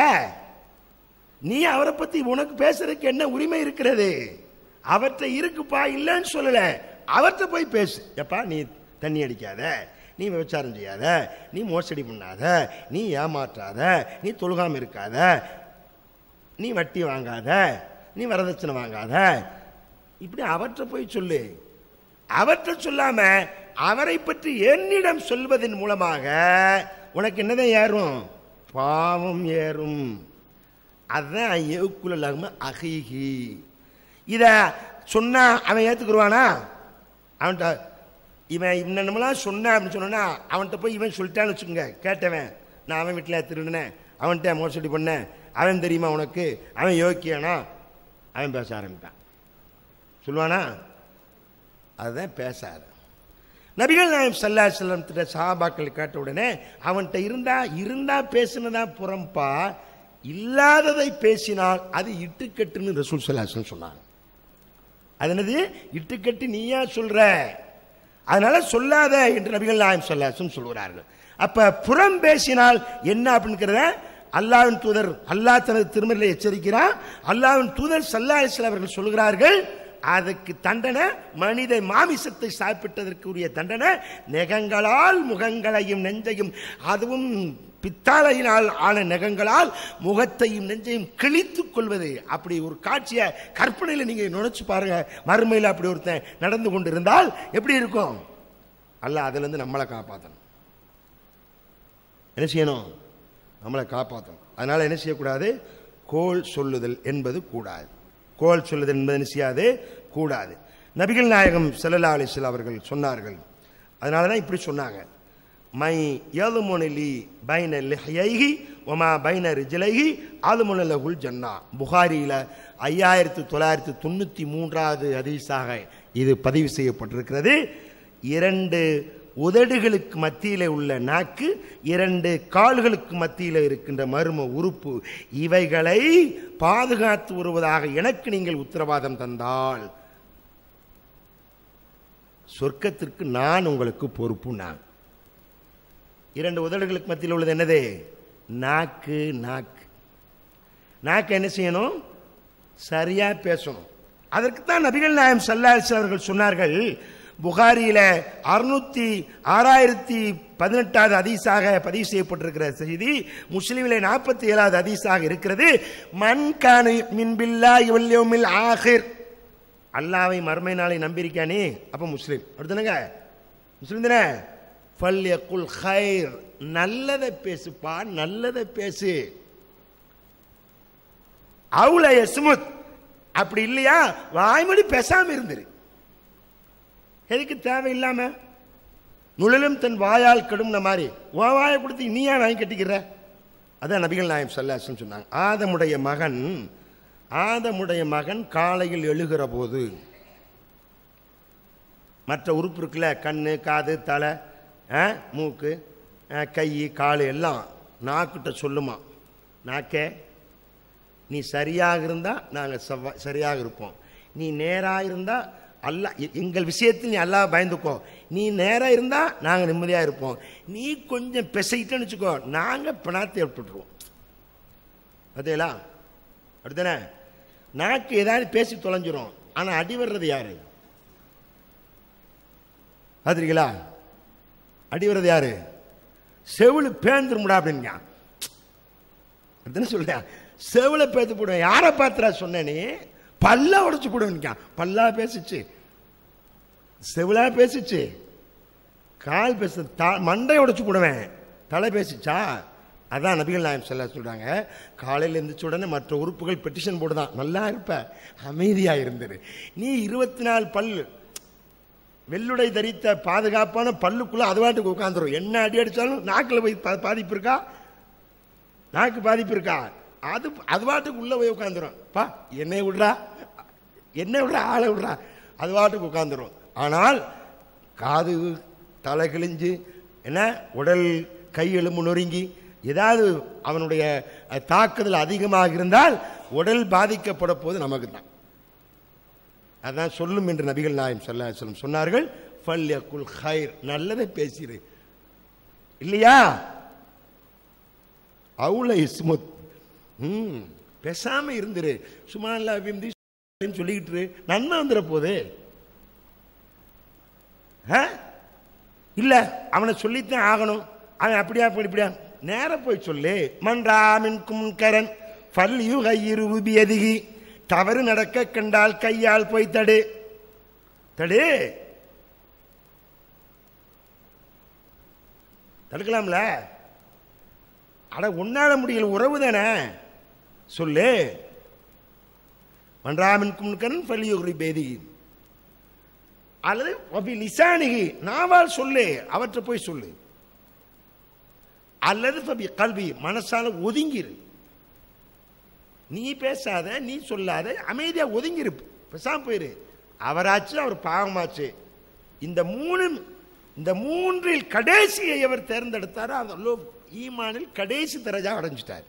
நீ அவரை பற்றி உனக்கு பேசுறதுக்கு என்ன உரிமை இருக்கிறது அவர்கிட்ட இருக்குப்பா இல்லைன்னு சொல்லலை அவர்கிட்ட போய் பேசு எப்பா நீ தண்ணி அடிக்காத நீ விபச்சாரம் செய்யாத நீ மோசடி பண்ணாத நீ ஏமாற்றாத நீ தொழுகாமல் இருக்காத நீ வட்டி வாங்காத நீ வரதட்சணை வாங்காத இப்படி அவற்றை போய் சொல்லு அவற்றை சொல்லாம அவரை பற்றி என்னிடம் சொல்வதன் மூலமாக உனக்கு என்னதான் ஏறும் பாவம் ஏறும் அதுதான் ஏவுக்குள்ள அகிஹி இத சொன்னா அவன் ஏத்துக்குருவானா அவன்கிட்ட இவன் இன்னமெல்லாம் சொன்னான் அப்படின்னு சொன்னா அவன்கிட்ட போய் இவன் சொல்லிட்டான்னு வச்சுக்கோங்க கேட்டவன் நான் அவன் வீட்டில் திருடினேன் அவன்கிட்ட மோசடி பண்ணேன் அவன் தெரியுமா உனக்கு அவன் யோக்கியானா அவன் பேச ஆரம்பிப்பான் சொல்லுவானா அதுதான் பேசாத நபிகள் நாயம் சல்லா செல்லம் திட்ட சாபாக்கள் கேட்ட உடனே அவன்கிட்ட இருந்தா இருந்தா பேசினதா புறம்பா இல்லாததை பேசினால் அது இட்டுக்கட்டுன்னு ரசூல் சல்லாசன் சொன்னாங்க அது என்னது இட்டுக்கட்டு நீயா சொல்ற அதனால சொல்லாத என்று நபிகள் நாயம் சொல்லாசும் சொல்கிறார்கள் அப்ப புறம் பேசினால் என்ன அப்படிங்கிறத அல்லாவின் தூதர் அல்லாஹ் தனது திருமறையில் எச்சரிக்கிறார் அல்லாவின் தூதர் சல்லா அலிஸ்லாம் அவர்கள் சொல்கிறார்கள் அதுக்கு தண்டனை மனித மாமிசத்தை சாப்பிட்டதற்குரிய தண்டனை நெகங்களால் முகங்களையும் நெஞ்சையும் அதுவும் பித்தாளையினால் ஆன நெகங்களால் முகத்தையும் நெஞ்சையும் கிழித்துக் கொள்வது அப்படி ஒரு காட்சியை கற்பனையில் நீங்க நினைச்சு பாருங்க மறுமையில் அப்படி ஒருத்தன் நடந்து கொண்டு இருந்தால் எப்படி இருக்கும் அல்ல அதுல இருந்து நம்மளை காப்பாற்றணும் என்ன செய்யணும் நம்மளை காப்பாற்றணும் அதனால என்ன செய்யக்கூடாது கோல் சொல்லுதல் என்பது கூடாது கோல் சொல்லுதல் என்பது என்ன செய்யாது கூடாது நபிகள் நாயகம் செல்லல்லா அலிஸ்லாம் அவர்கள் சொன்னார்கள் அதனால தான் இப்படி சொன்னாங்க மை ஏழுமுனலி பைன லிஹைஹி ஒமா பைன ரிஜிலைஹி ஆலுமுனலகுல் ஜன்னா புகாரியில் ஐயாயிரத்து தொள்ளாயிரத்து தொண்ணூற்றி மூன்றாவது ஹதீஸாக இது பதிவு செய்யப்பட்டிருக்கிறது இரண்டு உதடுகளுக்கு மத்தியில் உள்ள நாக்கு இரண்டு கால்களுக்கு மத்தியில் இருக்கின்ற மர்ம உறுப்பு இவைகளை பாதுகாத்து வருவதாக எனக்கு நீங்கள் உத்தரவாதம் தந்தால் சொர்க்கத்திற்கு நான் உங்களுக்கு பொறுப்பு நான் இரண்டு உதடுகளுக்கு மத்தியில் உள்ளது என்னது நாக்கு நாக்கு நாக்கு என்ன செய்யணும் சரியா பேசணும் அதற்கு தான் நபிகள் நாயம் சல்லாஸ் அவர்கள் சொன்னார்கள் புகாரியில அறுநூத்தி ஆறாயிரத்தி பதினெட்டாவது அதிசாக பதிவு செய்யப்பட்டிருக்கிற செய்தி முஸ்லீமில் நாற்பத்தி ஏழாவது அதிசாக இருக்கிறது மண்கானு மின்பில்லா இவல்யோமில் ஆஹிர் அல்லாவை மறுமை நாளை நம்பியிருக்கானே அப்ப முஸ்லீம் அப்படித்தானங்க முஸ்லீம் தானே ஃபல்யகுல் ஹைர் நல்லதை பேசுப்பா நல்லதை பேசு அவுல யஸ்முத் அப்படி இல்லையா வாய்மொழி பேசாம இருந்துரு எதுக்கு தேவையில்லாம நுழலும் தன் வாயால் கெடும்ன மாதிரி உன் வாயை கொடுத்து நீ ஏன் வாங்கி கட்டிக்கிற அதான் நபிகள் நாயம் சல்லாசன் சொன்னாங்க ஆதமுடைய மகன் ஆதமுடைய மகன் காலையில் எழுகிற போது மற்ற உறுப்பு இருக்குல்ல கண்ணு காது தலை ஆ, மூக்கு ஆ, கை கால் எல்லாம் நாக்கிட்ட சொல்லுமா நாக்கே நீ சரியாக இருந்தால் நாங்கள் செவ்வா சரியாக இருப்போம் நீ நேராக இருந்தால் அல்லாஹ் எ- எங்கள் விஷயத்தில் நீ அல்லாஹ் பயந்துக்கோ நீ நேராக இருந்தால் நாங்கள் நிம்மதியாக இருப்போம் நீ கொஞ்சம் பெசைட்டேன்னு வச்சுக்கோ நாங்கள் பிணத்தை விட்டுட்டுருவோம் பார்த்தீங்களா அப்படித்தானே நாக்கு ஏதாவது பேசி தொலைஞ்சிரும் ஆனால் அடி வர்றது யாரு பார்த்துருக்கீங்களா அடி வர்றது யாரு செவிலு பேந்துருமுடா அப்படிங்க அப்படித்தானே சொல்றேன் செவில பேத்து போடுவேன் யாரை பார்த்துடா சொன்ன நீ பல்லா உடைச்சு போடுவேன் பல்லா பேசிச்சு செவிலா பேசிச்சு கால் பேசு த மண்டை உடைச்சு போடுவேன் தலை பேசிச்சா அதான் நபிகள் நாயம் சொல்ல சொல்றாங்க காலையில் எழுந்திரிச்ச உடனே மற்ற உறுப்புகள் பெட்டிஷன் போடுதான் நல்லா இருப்ப அமைதியா இருந்துரு நீ இருபத்தி நாலு பல்லு வெள்ளுடை தரித்த பாதுகாப்பான பல்லுக்குள்ள அது பாட்டுக்கு உட்காந்துரும் என்ன அடி அடிச்சாலும் நாக்கில் போய் பா- பாதிப்பு இருக்கா நாக்கு பாதிப்பு இருக்கா அது அது பாட்டுக்கு உள்ள போய் உட்காந்துரும் பா என்னை விடுறா என்ன விடுறா ஆளை விடுறா அது பாட்டுக்கு உட்காந்துரும் ஆனால் காது தலை கிழிஞ்சு என்ன உடல் கை எலும்பு நொறுங்கி ஏதாவது அவனுடைய அஹ், தாக்குதல் அதிகமாக இருந்தால் உடல் பாதிக்கப்பட போது நமக்கு தான் அதான் சொல்லும் என்று நபிகள் நாயம் ஸல்லல்லாஹு அலைஹி வஸல்லம் சொன்னார்கள் ஃபல்யகுல் ஹைர் நல்லதை பேசிரு இல்லையா அவுல இஸ்முத் ம் பேசாம இருந்துரு சும்மா இல்ல விந்தி சொல்லிக்கிட்டு இரு. நன்மை வந்துட போகுது ஆ? இல்ல அவனை சொல்லித்தான் ஆகணும் அவன் அப்படியா இப்படி இப்படியா நேர போய் சொல்லு மன்றாமின் கும்கரன் பல்லியு கையிரு உபியதிகி தவறு நடக்க கண்டால் கையால் போய் தடு தடு தடுக்கலாம்ல அட உன்னால முடியல உறவு தானே சொல்லு மன்றாமின் கும்கரன் பல்லியுரி பேதிகி அல்லது வபி லிசானிகி நாவால் சொல்லு அவற்றை போய் சொல்லு அல்லது ஃபபி கல்வி மனசால ஒதுங்கிரு நீ பேசாத நீ சொல்லாத அமைதியா ஒதுங்கிரு பேசாம போயிரு அவராச்சு அவர் பாவமாச்சு இந்த மூணு இந்த மூன்றில் கடைசியை அவர் தேர்ந்தெடுத்தாரோ அந்த லோ- ஈமானில் கடைசி தரஜா அடைஞ்சிட்டார்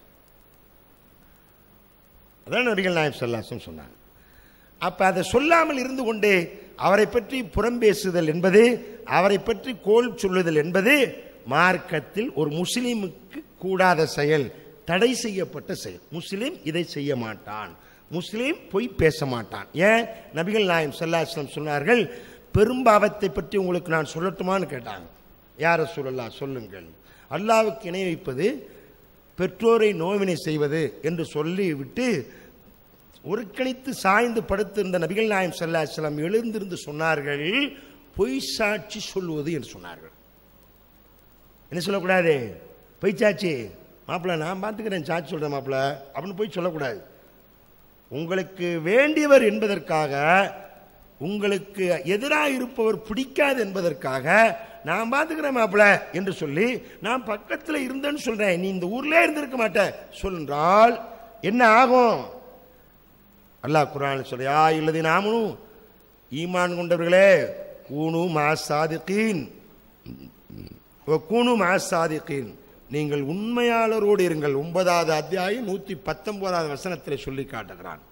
அதான் நபிகள் நாயம் சொல்லாசம் சொன்னாங்க அப்ப அதை சொல்லாமல் இருந்து கொண்டே அவரை பற்றி புறம்பேசுதல் என்பது அவரை பற்றி கோல் சொல்லுதல் என்பது மார்க்கத்தில் ஒரு முஸ்லீமுக்கு கூடாத செயல் தடை செய்யப்பட்ட செயல் முஸ்லீம் இதை செய்ய மாட்டான் முஸ்லீம் பொய் பேச மாட்டான் ஏன் நபிகள் நாயம் ஸல்லல்லாஹு சொன்னார்கள் பெரும்பாவத்தை பற்றி உங்களுக்கு நான் சொல்லட்டுமான்னு கேட்டாங்க யார சொல்லலாம் சொல்லுங்கள் அல்லாவுக்கு இணை வைப்பது பெற்றோரை நோவினை செய்வது என்று சொல்லிவிட்டு ஒருங்கிணைத்து சாய்ந்து படுத்திருந்த நபிகள் நாயம் ஸல்லல்லாஹு எழுந்திருந்து சொன்னார்கள் பொய் சாட்சி சொல்லுவது என்று சொன்னார்கள் என்ன சொல்லக்கூடாது பொய் சாட்சி மாப்பிள்ள நான் பார்த்துக்கிறேன் சாட்சி சொல்கிறேன் மாப்பிள்ள அப்படின்னு போய் சொல்லக்கூடாது உங்களுக்கு வேண்டியவர் என்பதற்காக உங்களுக்கு எதிராக இருப்பவர் பிடிக்காது என்பதற்காக நான் பார்த்துக்கிறேன் மாப்பிள்ள என்று சொல்லி நான் பக்கத்தில் இருந்தேன்னு சொல்றேன் நீ இந்த ஊர்லயே இருந்திருக்க மாட்ட சொல்றால் என்ன ஆகும் அல்லாஹ் குரான் சொல்றியா இல்லது நாமனும் ஈமான் கொண்டவர்களே கூணு மா சாதிக்கீன் கூணு மா சாதிக்கீன் நீங்கள் உண்மையாளரோடு இருங்கள் ஒன்பதாவது அத்தியாயம் நூற்றி பத்தொன்பதாவது வசனத்தில் சொல்லி காட்டுகிறான்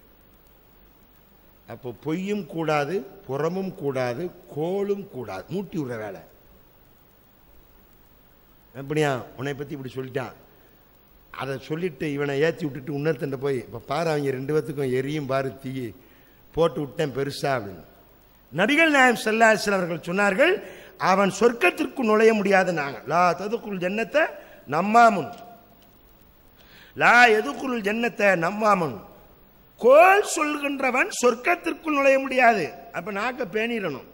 அப்போ பொய்யும் கூடாது புறமும் கூடாது கோளும் கூடாது மூட்டி விடுற வேலை எப்படியா உன்னை பற்றி இப்படி சொல்லிட்டான் அதை சொல்லிட்டு இவனை ஏற்றி விட்டுட்டு இன்னொருத்தண்ட போய் இப்போ பாரு அவங்க ரெண்டு பேத்துக்கும் எரியும் பாரு தீ போட்டு விட்டேன் பெருசா அப்படின்னு நபிகள் நாயம் செல்லாசல் அவர்கள் சொன்னார்கள் அவன் சொர்க்கத்திற்கு நுழைய முடியாது நாங்கள் லா ததுக்குள் ஜன்னத்தை நம்மாமுன் லா எதுக்குள் ஜன்னத்தை நம்மாமுன் கோல் சொல்கின்றவன் சொர்க்கத்திற்குள் நுழைய முடியாது அப்ப நாக்க பேணிடணும்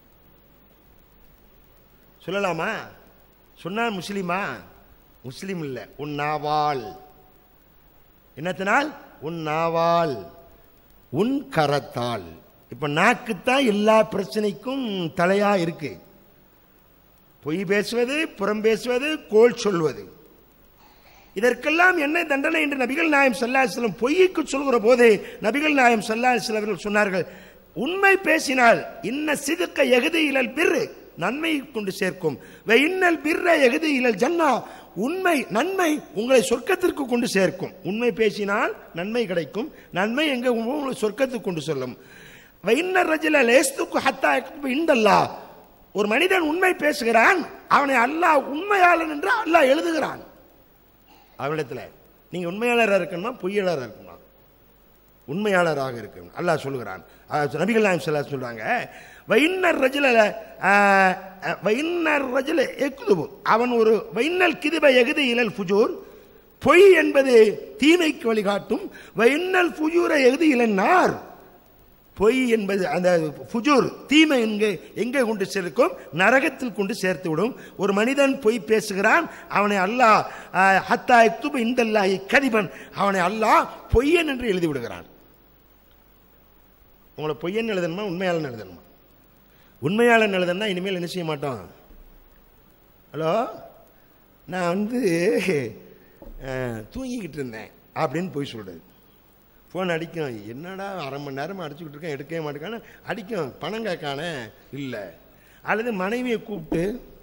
சொல்லலாமா சொன்னா முஸ்லிமா முஸ்லிம் இல்ல உன் நாவால் என்னத்தினால் உன் நாவால் உன் கரத்தால் இப்ப நாக்குத்தான் எல்லா பிரச்சனைக்கும் தலையா இருக்கு பொய் பேசுவது புறம் பேசுவது கோல் சொல்வது இதற்கெல்லாம் என்ன தண்டனை என்று நபிகள் நாயம் சல்லாஹலம் பொய்க்கு சொல்கிற போது நபிகள் நாயம் சல்லாஹல் அவர்கள் சொன்னார்கள் உண்மை பேசினால் இன்ன சிதுக்க எகுதி இழல் பிறு நன்மையை கொண்டு சேர்க்கும் வே இன்னல் பிற எகுதி இழல் ஜன்னா உண்மை நன்மை உங்களை சொர்க்கத்திற்கு கொண்டு சேர்க்கும் உண்மை பேசினால் நன்மை கிடைக்கும் நன்மை எங்க உங்களை சொர்க்கத்துக்கு கொண்டு செல்லும் வைன்னர் ரஜில லேஸ்துக்கு ஹத்தா இந்தல்லா ஒரு மனிதன் உண்மை பேசுகிறான் அவனை அல்லாஹ் உண்மையாளன் என்று அல்லாஹ் எழுதுகிறான் அவனிடத்துல நீங்க உண்மையாளராக இருக்கணுமா பொய்யாளராக இருக்கணுமா உண்மையாளராக இருக்கணும் அல்லாஹ் சொல்லுகிறான் அஹ் நபிகள் நாயம் ஸல்லல்லாஹு சொல்றாங்க வைன்னர் ரஜில வைன்னர் ரஜில எக்குதுபு அவன் ஒரு வைன்னல் கிதிப எகுதி இலல் ஃபுஜூர் பொய் என்பது தீமைக்கு வழிகாட்டும் வைன்னல் ஃபுஜூர எகுதி இலன்னார் பொய் என்பது அந்த ஃபுஜூர் தீமை எங்கே எங்கே கொண்டு சேர்க்கும் நரகத்தில் கொண்டு சேர்த்து விடும் ஒரு மனிதன் பொய் பேசுகிறான் அவனை அல்லாஹ் அஹ், ஹத்தா எக்துபு இந்தல்லாஹி கதிபன் அவனை அல்லாஹ் பொய்யன் என்று எழுதி விடுகிறான் உங்களை பொய்யன் எழுதணுமா உண்மையாளன் எழுதணுமா உண்மையாளன் எழுதணும்னா இனிமேல் என்ன செய்ய மாட்டோம் ஹலோ நான் வந்து அஹ், தூங்கிக்கிட்டு இருந்தேன் அப்படின்னு போய் சொல்கிறது ஃபோன் அடிக்கும் என்னடா அரை மணி நேரமாக அடிச்சுக்கிட்டு இருக்கேன் எடுக்கவே மாட்டேக்கான அடிக்கும் பணம் கேட்கானே இல்லை அல்லது மனைவியை கூப்பிட்டு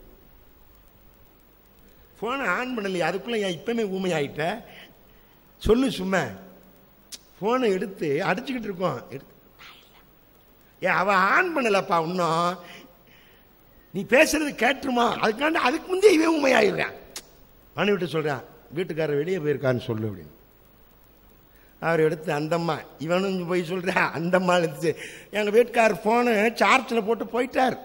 ஃபோனை ஆன் பண்ணலையே அதுக்குள்ளே ஏன் இப்பவுமே ஊமை ஆயிட்ட சொல்லு சும்மா ஃபோனை எடுத்து அடிச்சுக்கிட்டு இருக்கோம் எடுத்து ஏன் அவன் ஆன் பண்ணலப்பா இன்னும் நீ பேசுறது கேட்டுருமா அதுக்காண்டி அதுக்கு முந்தைய இவன் உண்மையாயிடுறான் மனைவிட்டு சொல்கிறான் வீட்டுக்காரர் வெளியே போயிருக்கான்னு சொல்லு அப்படின்னு அவர் எடுத்து அந்தம்மா இவனும் போய் சொல்கிறான் அந்தம்மா எடுத்து எங்கள் வீட்டுக்காரர் ஃபோனு சார்ஜில் போட்டு போயிட்டார்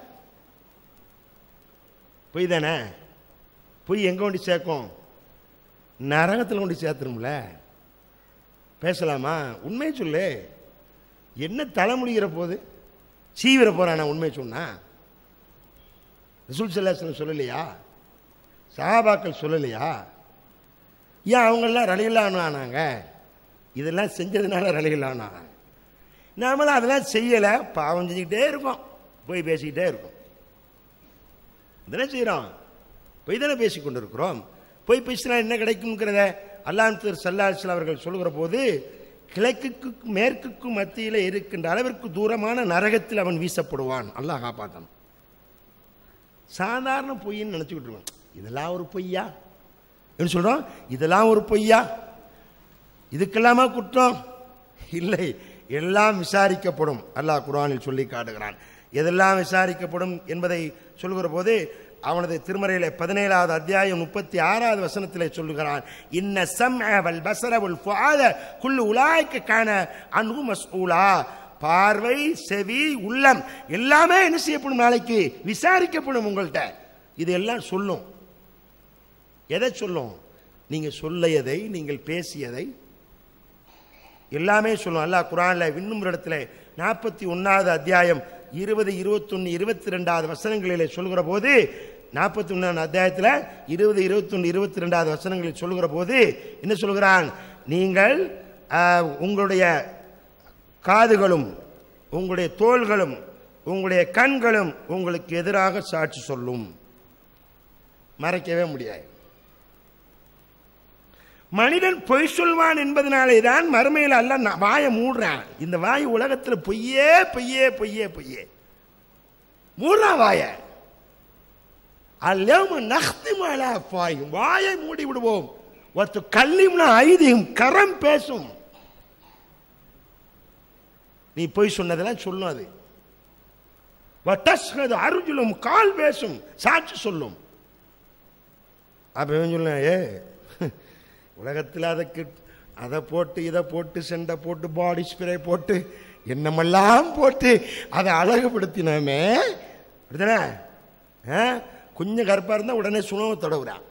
பொய் தானே பொய் எங்கே கொண்டு சேர்க்கும் நரகத்தில் கொண்டு சேர்த்துரும்ல பேசலாமா உண்மையை சொல்லு என்ன தலைமுடிகிற போது சீவிர போறானா உண்மை சொன்னா ரசூல் சல்லாஸ்லம் சொல்லலையா சஹாபாக்கள் சொல்லலையா ஏன் அவங்கெல்லாம் ரலிகளானு ஆனாங்க இதெல்லாம் செஞ்சதுனால ரலிகளானா நாமளும் அதெல்லாம் செய்யலை பாவம் செஞ்சுக்கிட்டே இருக்கோம் போய் பேசிக்கிட்டே இருக்கோம் இதெல்லாம் செய்கிறோம் பொய் தானே பேசி கொண்டு இருக்கிறோம் பொய் பேசினா என்ன கிடைக்கும்ங்கிறத அல்லாஹ் சல்லாஹ் அவர்கள் சொல்லுகிற போது கிழக்குக்கும் மேற்குக்கும் மத்தியில் இருக்கின்ற அளவிற்கு தூரமான நரகத்தில் அவன் வீசப்படுவான் அல்லாஹ் காப்பாத்தான் சாதாரண பொய்ன்னு நினச்சிக்கிட்டு இருக்கோம் இதெல்லாம் ஒரு பொய்யா என்ன சொல்கிறோம் இதெல்லாம் ஒரு பொய்யா இதுக்கெல்லாமா குற்றம் இல்லை எல்லாம் விசாரிக்கப்படும் அல்லாஹ் குர்ஆனில் சொல்லி காட்டுகிறான் எதெல்லாம் விசாரிக்கப்படும் என்பதை சொல்லுகிற போது அவனது திருமறையில பதினேழாவது அத்தியாயம் முப்பத்தி ஆறாவது வசனத்திலே சொல்லுகிறான் இன்ன சம்அ வல் பஸர வல் ஃபுஆத குல்லு உலாய்க்க கான அன்ஹு மஸ்ஊலா பார்வை செவி உள்ளம் எல்லாமே என்ன செய்யப்படும் நாளைக்கு விசாரிக்கப்படும் உங்கள்கிட்ட இது எல்லாம் சொல்லும் எதை சொல்லும் நீங்க சொல்லையதை நீங்கள் பேசியதை எல்லாமே சொல்லும் அல்லாஹ் குரான்ல இன்னும் ஒரு இடத்துல நாற்பத்தி ஒன்னாவது அத்தியாயம் இருபது இருபத்தொன்னு இருபத்தி ரெண்டாவது வசனங்களிலே சொல்கிற போது நாற்பத்தி ஒன்றாவது அத்தியாயத்தில் இருபது இருபத்தொன்னு இருபத்தி ரெண்டாவது வசனங்களில் சொல்கிற போது என்ன சொல்கிறான் நீங்கள் ஆஹ், உங்களுடைய காதுகளும் உங்களுடைய தோள்களும் உங்களுடைய கண்களும் உங்களுக்கு எதிராக சாட்சி சொல்லும் மறைக்கவே முடியாது மனிதன் பொய் சொல்வான் என்பதனாலே தான் மறுமையில் அல்ல நான் வாயை மூடுறான் இந்த வாய் உலகத்தில் பொய்யே பொய்யே பொய்யே பொய்யே மூடுறான் வாய அல்லவ நக்தி மாலா பாயும் வாயை மூடி விடுவோம் ஒருத்த கல்லிம்னா ஐதியும் கரம் பேசும் நீ பொய் சொன்னதெல்லாம் சொல்லும் அது வட்டஸ்கது அருஜுலும் கால் பேசும் சாட்சி சொல்லும் அப்ப இவன் சொல்ல ஏ உலகத்தில் அதுக்கு அதை போட்டு இதை போட்டு செண்டை போட்டு பாடி ஸ்ப்ரே போட்டு என்னமெல்லாம் போட்டு அதை அழகுபடுத்தினோமே அப்படிதானே ஆ? கொஞ்சம் கருப்பாக இருந்தால் உடனே சுணவை தடவுறான்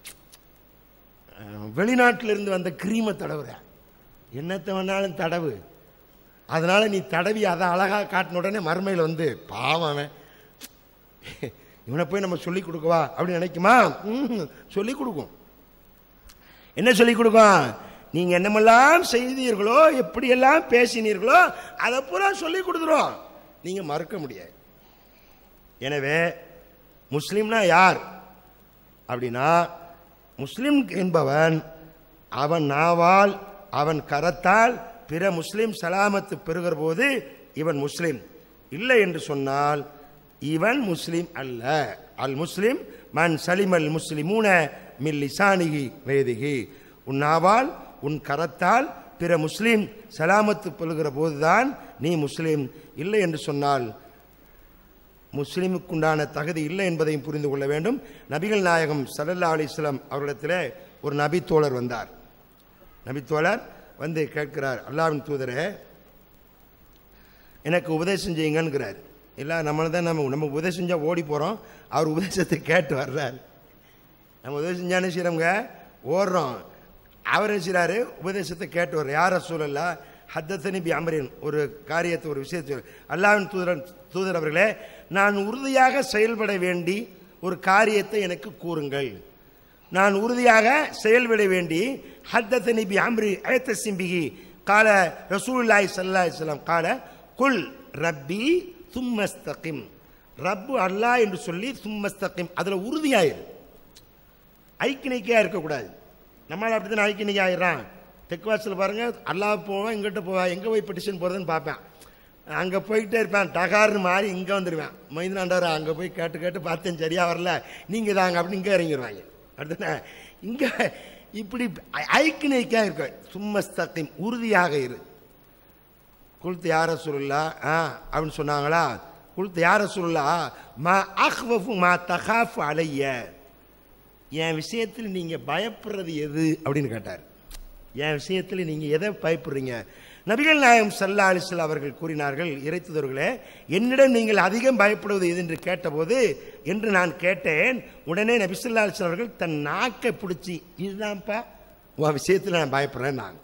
வெளிநாட்டில் இருந்து வந்த கிரீமை தடவுறான் என்னத்தை வேணாலும் தடவு அதனால நீ தடவி அதை அழகாக காட்டின உடனே மறுமையில் வந்து பாவம் அவன் இவனை போய் நம்ம சொல்லிக் கொடுக்கவா அப்படின்னு நினைக்குமா ம்ஹும். சொல்லிக் கொடுக்கும் என்ன சொல்லிக் கொடுக்கும் நீங்க என்னமெல்லாம் செய்தீர்களோ எப்படியெல்லாம் பேசினீர்களோ அதை பூரா சொல்லிக் கொடுத்துரும் நீங்க மறுக்க முடியாது எனவே முஸ்லிம்னா யார் அப்படின்னா முஸ்லிம் என்பவன் அவன் நாவால் அவன் கரத்தால் பிற முஸ்லிம் சலாமத்து பெறுகிற போது இவன் முஸ்லிம் இல்லை என்று சொன்னால் இவன் முஸ்லிம் அல்ல அல் முஸ்லிம் மன் சலிம் அல் முஸ்லிமூன மில் லிசானிகி வேதிகி உன் நாவால் உன் கரத்தால் பிற முஸ்லீம் சலாமத்து கொள்கிற போதுதான் நீ முஸ்லீம் இல்லை என்று சொன்னால் முஸ்லீமுக்குண்டான தகுதி இல்லை என்பதையும் புரிந்து கொள்ள வேண்டும் நபிகள் நாயகம் சல்லல்லா அலிஸ்லாம் அவரிடத்தில் ஒரு நபி தோழர் வந்தார் நபி தோழர் வந்து கேட்கிறார் அல்லாவின் தூதரே எனக்கு உபதேசம் செய்யுங்கன்னுக்கிறார் இல்லை நம்மளை தான் நம்ம நம்ம உபதேசம் செஞ்சால் ஓடி போகிறோம் அவர் உபதேசத்தை கேட்டு வர்றார் நம்ம உபதேசம் செஞ்சானே செய்கிறோங்க ஓடுறோம் அவர் என்ன செய்கிறாரு உபதேசத்தை கேட்டு வர்ற யார் சூழல்ல ஹத்தத்தனி பி அமரின் ஒரு காரியத்தை ஒரு விஷயத்தை சொல்லு. அல்லாஹ்வின் தூதரன் தூதர் அவர்களே நான் உறுதியாக செயல்பட வேண்டி ஒரு காரியத்தை எனக்கு கூறுங்கள் நான் உறுதியாக செயல்பட வேண்டி ஹத்தத்தனி பி அம்ரி ஐத்த சிம்பிகி கால ரசூலுல்லாஹி ஸல்லல்லாஹு அலைஹி வஸல்லம் கால குல் ரப்பி தும்மஸ்தகிம் ரப்பு அல்லாஹ் என்று சொல்லி தும்மஸ்தகிம் அதில் உறுதியாயிரு ஐக்கிணைக்கையாக இருக்கக்கூடாது நம்மளால் அப்படி தான் ஐக்கிணைக்கை ஆயிடுறான் தெற்கு வாசல் பாருங்க அல்லாஹ் போவான் இங்கிட்ட போவான் எங்கே போய் பெட்டிஷன் போகிறதுன்னு பார்ப்பேன் அங்கே போயிட்டே இருப்பேன் டகார்னு மாறி இங்கே வந்துடுவேன் மைந்தனாண்டார் அங்கே போய் கேட்டு கேட்டு பார்த்தேன் சரியா வரல நீங்கள் தாங்க அப்படின்னு இங்கே இறங்கிடுவாங்க அடுத்த இங்கே இப்படி ஐக்கிணைக்காக இருக்க சும்மஸ்தத்தையும் உறுதியாக இரு குல்த்து யார சுருல்லா ஆ அப்படின்னு சொன்னாங்களா குல்த்து யார சுருல்லா மா அஹ்வஃபு மா தகாஃபு அலைய என் விஷயத்தில் நீங்கள் பயப்படுறது எது அப்படின்னு கேட்டார் என் விஷயத்தில் நீங்கள் எதை பயப்படுறீங்க நபிகள் நாயகம் சல்லா அலிஸ்ல அவர்கள் கூறினார்கள் இறைத்துதவர்களே என்னிடம் நீங்கள் அதிகம் பயப்படுவது எது என்று கேட்டபோது என்று நான் கேட்டேன் உடனே நபிசல்லா அலிஸ்ல அவர்கள் தன் நாக்கை பிடிச்சி இதுதான்ப்பா உன் விஷயத்தில் நான் பயப்படுறேன் நான்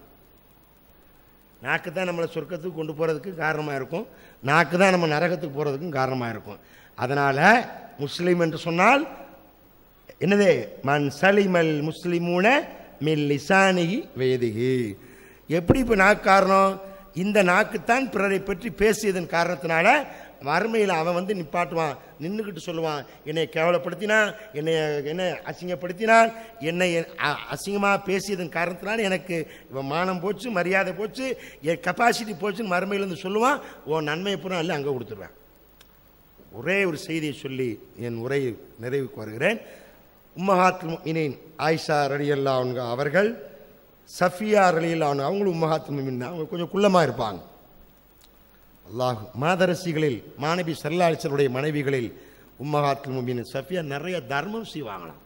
நாக்கு தான் நம்மளை சொர்க்கத்துக்கு கொண்டு போகிறதுக்கு காரணமாக இருக்கும் நாக்கு தான் நம்ம நரகத்துக்கு போகிறதுக்கும் காரணமாக இருக்கும் அதனால் முஸ்லீம் என்று சொன்னால் என்னது மன் சலிமல் முஸ்லிமூன மில் லிசானிகி வேதிகி எப்படி இப்போ நாக்கு காரணம் இந்த நாக்குத்தான் பிறரை பற்றி பேசியதன் காரணத்தினால வறுமையில் அவன் வந்து நிப்பாட்டுவான் நின்றுக்கிட்டு சொல்லுவான் என்னை கேவலப்படுத்தினான் என்னை என்ன அசிங்கப்படுத்தினான் என்னை அசிங்கமாக பேசியதன் காரணத்தினால எனக்கு இவன் மானம் போச்சு மரியாதை போச்சு என் கெப்பாசிட்டி போச்சுன்னு மறுமையிலேருந்து சொல்லுவான் உன் நன்மையை பூரா இல்லை அங்கே கொடுத்துருவேன் ஒரே ஒரு செய்தியை சொல்லி என் உரையை நிறைவுக்கு வருகிறேன் உம்மஹாத் இனேன் ஆயிஷா ரலியல்லா அவங்க அவர்கள் சஃபியா ரலியல்லா அவங்களும் உம்மஹாத் முமின் அவங்க கொஞ்சம் குள்ளமாக இருப்பாங்க அல்லாஹ் மாதரசிகளில் மாணவி சல்லாலிசனுடைய மனைவிகளில் உம்மஹாத் முமின் சஃபியா நிறைய தர்மம் செய்வாங்களாம்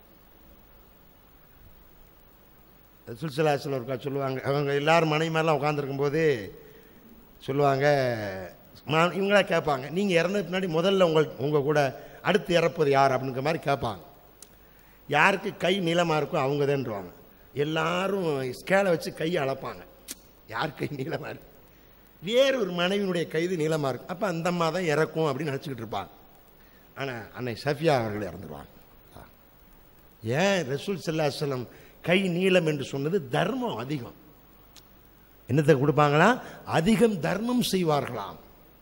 சுல்சலாசன் ஒருக்கா சொல்லுவாங்க அவங்க எல்லாரும் மனைவி மாதிரிலாம் உட்காந்துருக்கும் போது சொல்லுவாங்க மா- இவங்களா கேட்பாங்க நீங்கள் இறந்ததுக்கு முன்னாடி முதல்ல உங்கள் உங்கள் கூட அடுத்து இறப்பது யார் அப்படிங்கிற மாதிரி கேட்பாங்க யாருக்கு கை நீளமாக இருக்கோ அவங்க தான்ருவாங்க எல்லாரும் ஸ்கேலை வச்சு கையை அளப்பாங்க யார் கை நீளமாக இருக்கு வேறு ஒரு மனைவியினுடைய கைது நீளமாக இருக்கும் அப்போ அந்த அம்மா தான் இறக்கும் அப்படின்னு நினச்சிக்கிட்டு இருப்பாங்க ஆனால் அன்னை சஃபியா அவர்கள் இறந்துருவாங்க ஏன் ரசூல் சல்லாஹம் கை நீளம் என்று சொன்னது தர்மம் அதிகம் என்னத்தை கொடுப்பாங்களா அதிகம் தர்மம் செய்வார்களாம்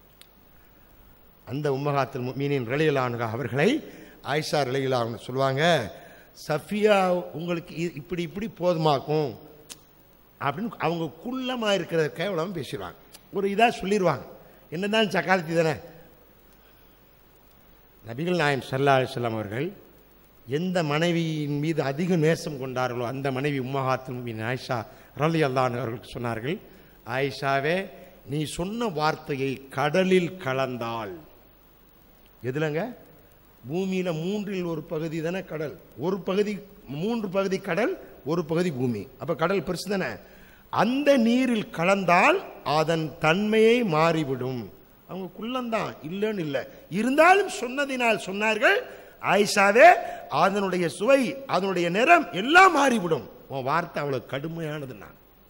அந்த உம்மகாத்தில் மீனின் ரலியலானுகா அவர்களை ஆயிஷா ரலியலான்னு சொல்லுவாங்க சஃபியா உங்களுக்கு இ- இப்படி இப்படி போதுமாக்கும் அப்படின்னு அவங்க குள்ளமாக இருக்கிறத கேவலம் பேசிடுவாங்க ஒரு இதாக சொல்லிடுவாங்க என்னதான் சக்காலத்தி தானே நபிகள் நாயம் சல்லா அலிஸ்லாம் அவர்கள் எந்த மனைவியின் மீது அதிக நேசம் கொண்டார்களோ அந்த மனைவி உம்மஹாத்தின் ஆயிஷா ரலி அல்லான் அவர்களுக்கு சொன்னார்கள் ஆயிஷாவே நீ சொன்ன வார்த்தையை கடலில் கலந்தால் எதுலங்க பூமியில மூன்றில் ஒரு பகுதி தானே கடல் ஒரு பகுதி மூன்று பகுதி கடல் ஒரு பகுதி பூமி அப்ப கடல் பெருசு தானே அந்த நீரில் கலந்தால் அதன் தன்மையை மாறிவிடும் அவங்க குள்ளந்தான் இல்லைன்னு இல்லை இருந்தாலும் சொன்னதினால் சொன்னார்கள் ஆயிஷாவே அதனுடைய சுவை அதனுடைய நிறம் எல்லாம் மாறிவிடும் உன் வார்த்தை அவ்வளவு கடுமையானதுன்னா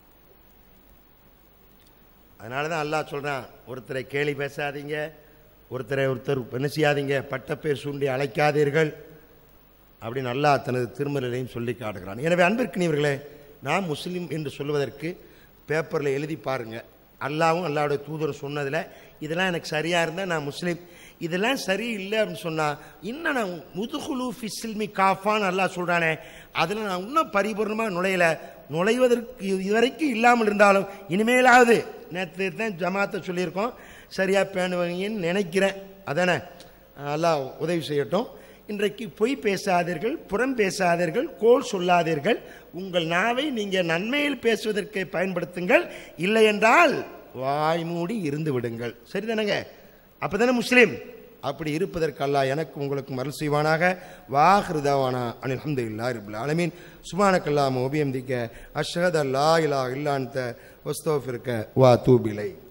அதனால தான் அல்லாஹ் சொல்கிறான் ஒருத்தரை கேலி பேசாதீங்க ஒருத்தரை ஒருத்தர் என்ன செய்யாதீங்க பட்டப்பேர் சூண்டி அழைக்காதீர்கள் அப்படின்னு அல்லாஹ் தனது திருமலையிலையும் சொல்லி காட்டுகிறான் எனவே அன்பிற்கினியவர்களே நான் முஸ்லீம் என்று சொல்வதற்கு பேப்பரில் எழுதி பாருங்க அல்லாவும் அல்லாவுடைய தூதர் சொன்னதில் இதெல்லாம் எனக்கு சரியாக இருந்தால் நான் முஸ்லீம் இதெல்லாம் சரியில்லை அப்படின்னு சொன்னால் இன்னும் நான் முதுகுலு ஃபிஸ்ல்மி காஃபான்னு அல்லாஹ் சொல்கிறானே அதில் நான் இன்னும் பரிபூர்ணமாக நுழையல நுழைவதற்கு இதுவரைக்கும் இல்லாமல் இருந்தாலும் இனிமேலாவது நேற்று தான் ஜமாத்தை சொல்லியிருக்கோம் சரியாக பேணுவீங்கன்னு நினைக்கிறேன் அதானே அல்லாஹ் உதவி செய்யட்டும் இன்றைக்கு பொய் பேசாதீர்கள் புறம் பேசாதீர்கள் கோல் சொல்லாதீர்கள் உங்கள் நாவை நீங்கள் நன்மையில் பேசுவதற்கு பயன்படுத்துங்கள் இல்லை என்றால் வாய் மூடி இருந்து விடுங்கள் சரிதானங்க அப்பதானே முஸ்லீம் அப்படி இருப்பதற்கு அல்லாஹ் எனக்கு உங்களுக்கு அருள் செய்வானாக வாஹிருதாவானா அனில் அஹமதுல்லா இருபில் ஆலமீன் சுபானக்கல்லாம் உபியம் திக்க அஷ்ஹத் அல்லா இலா இல்லான்த வஸ்தோஃபிருக்க வா தூபிலை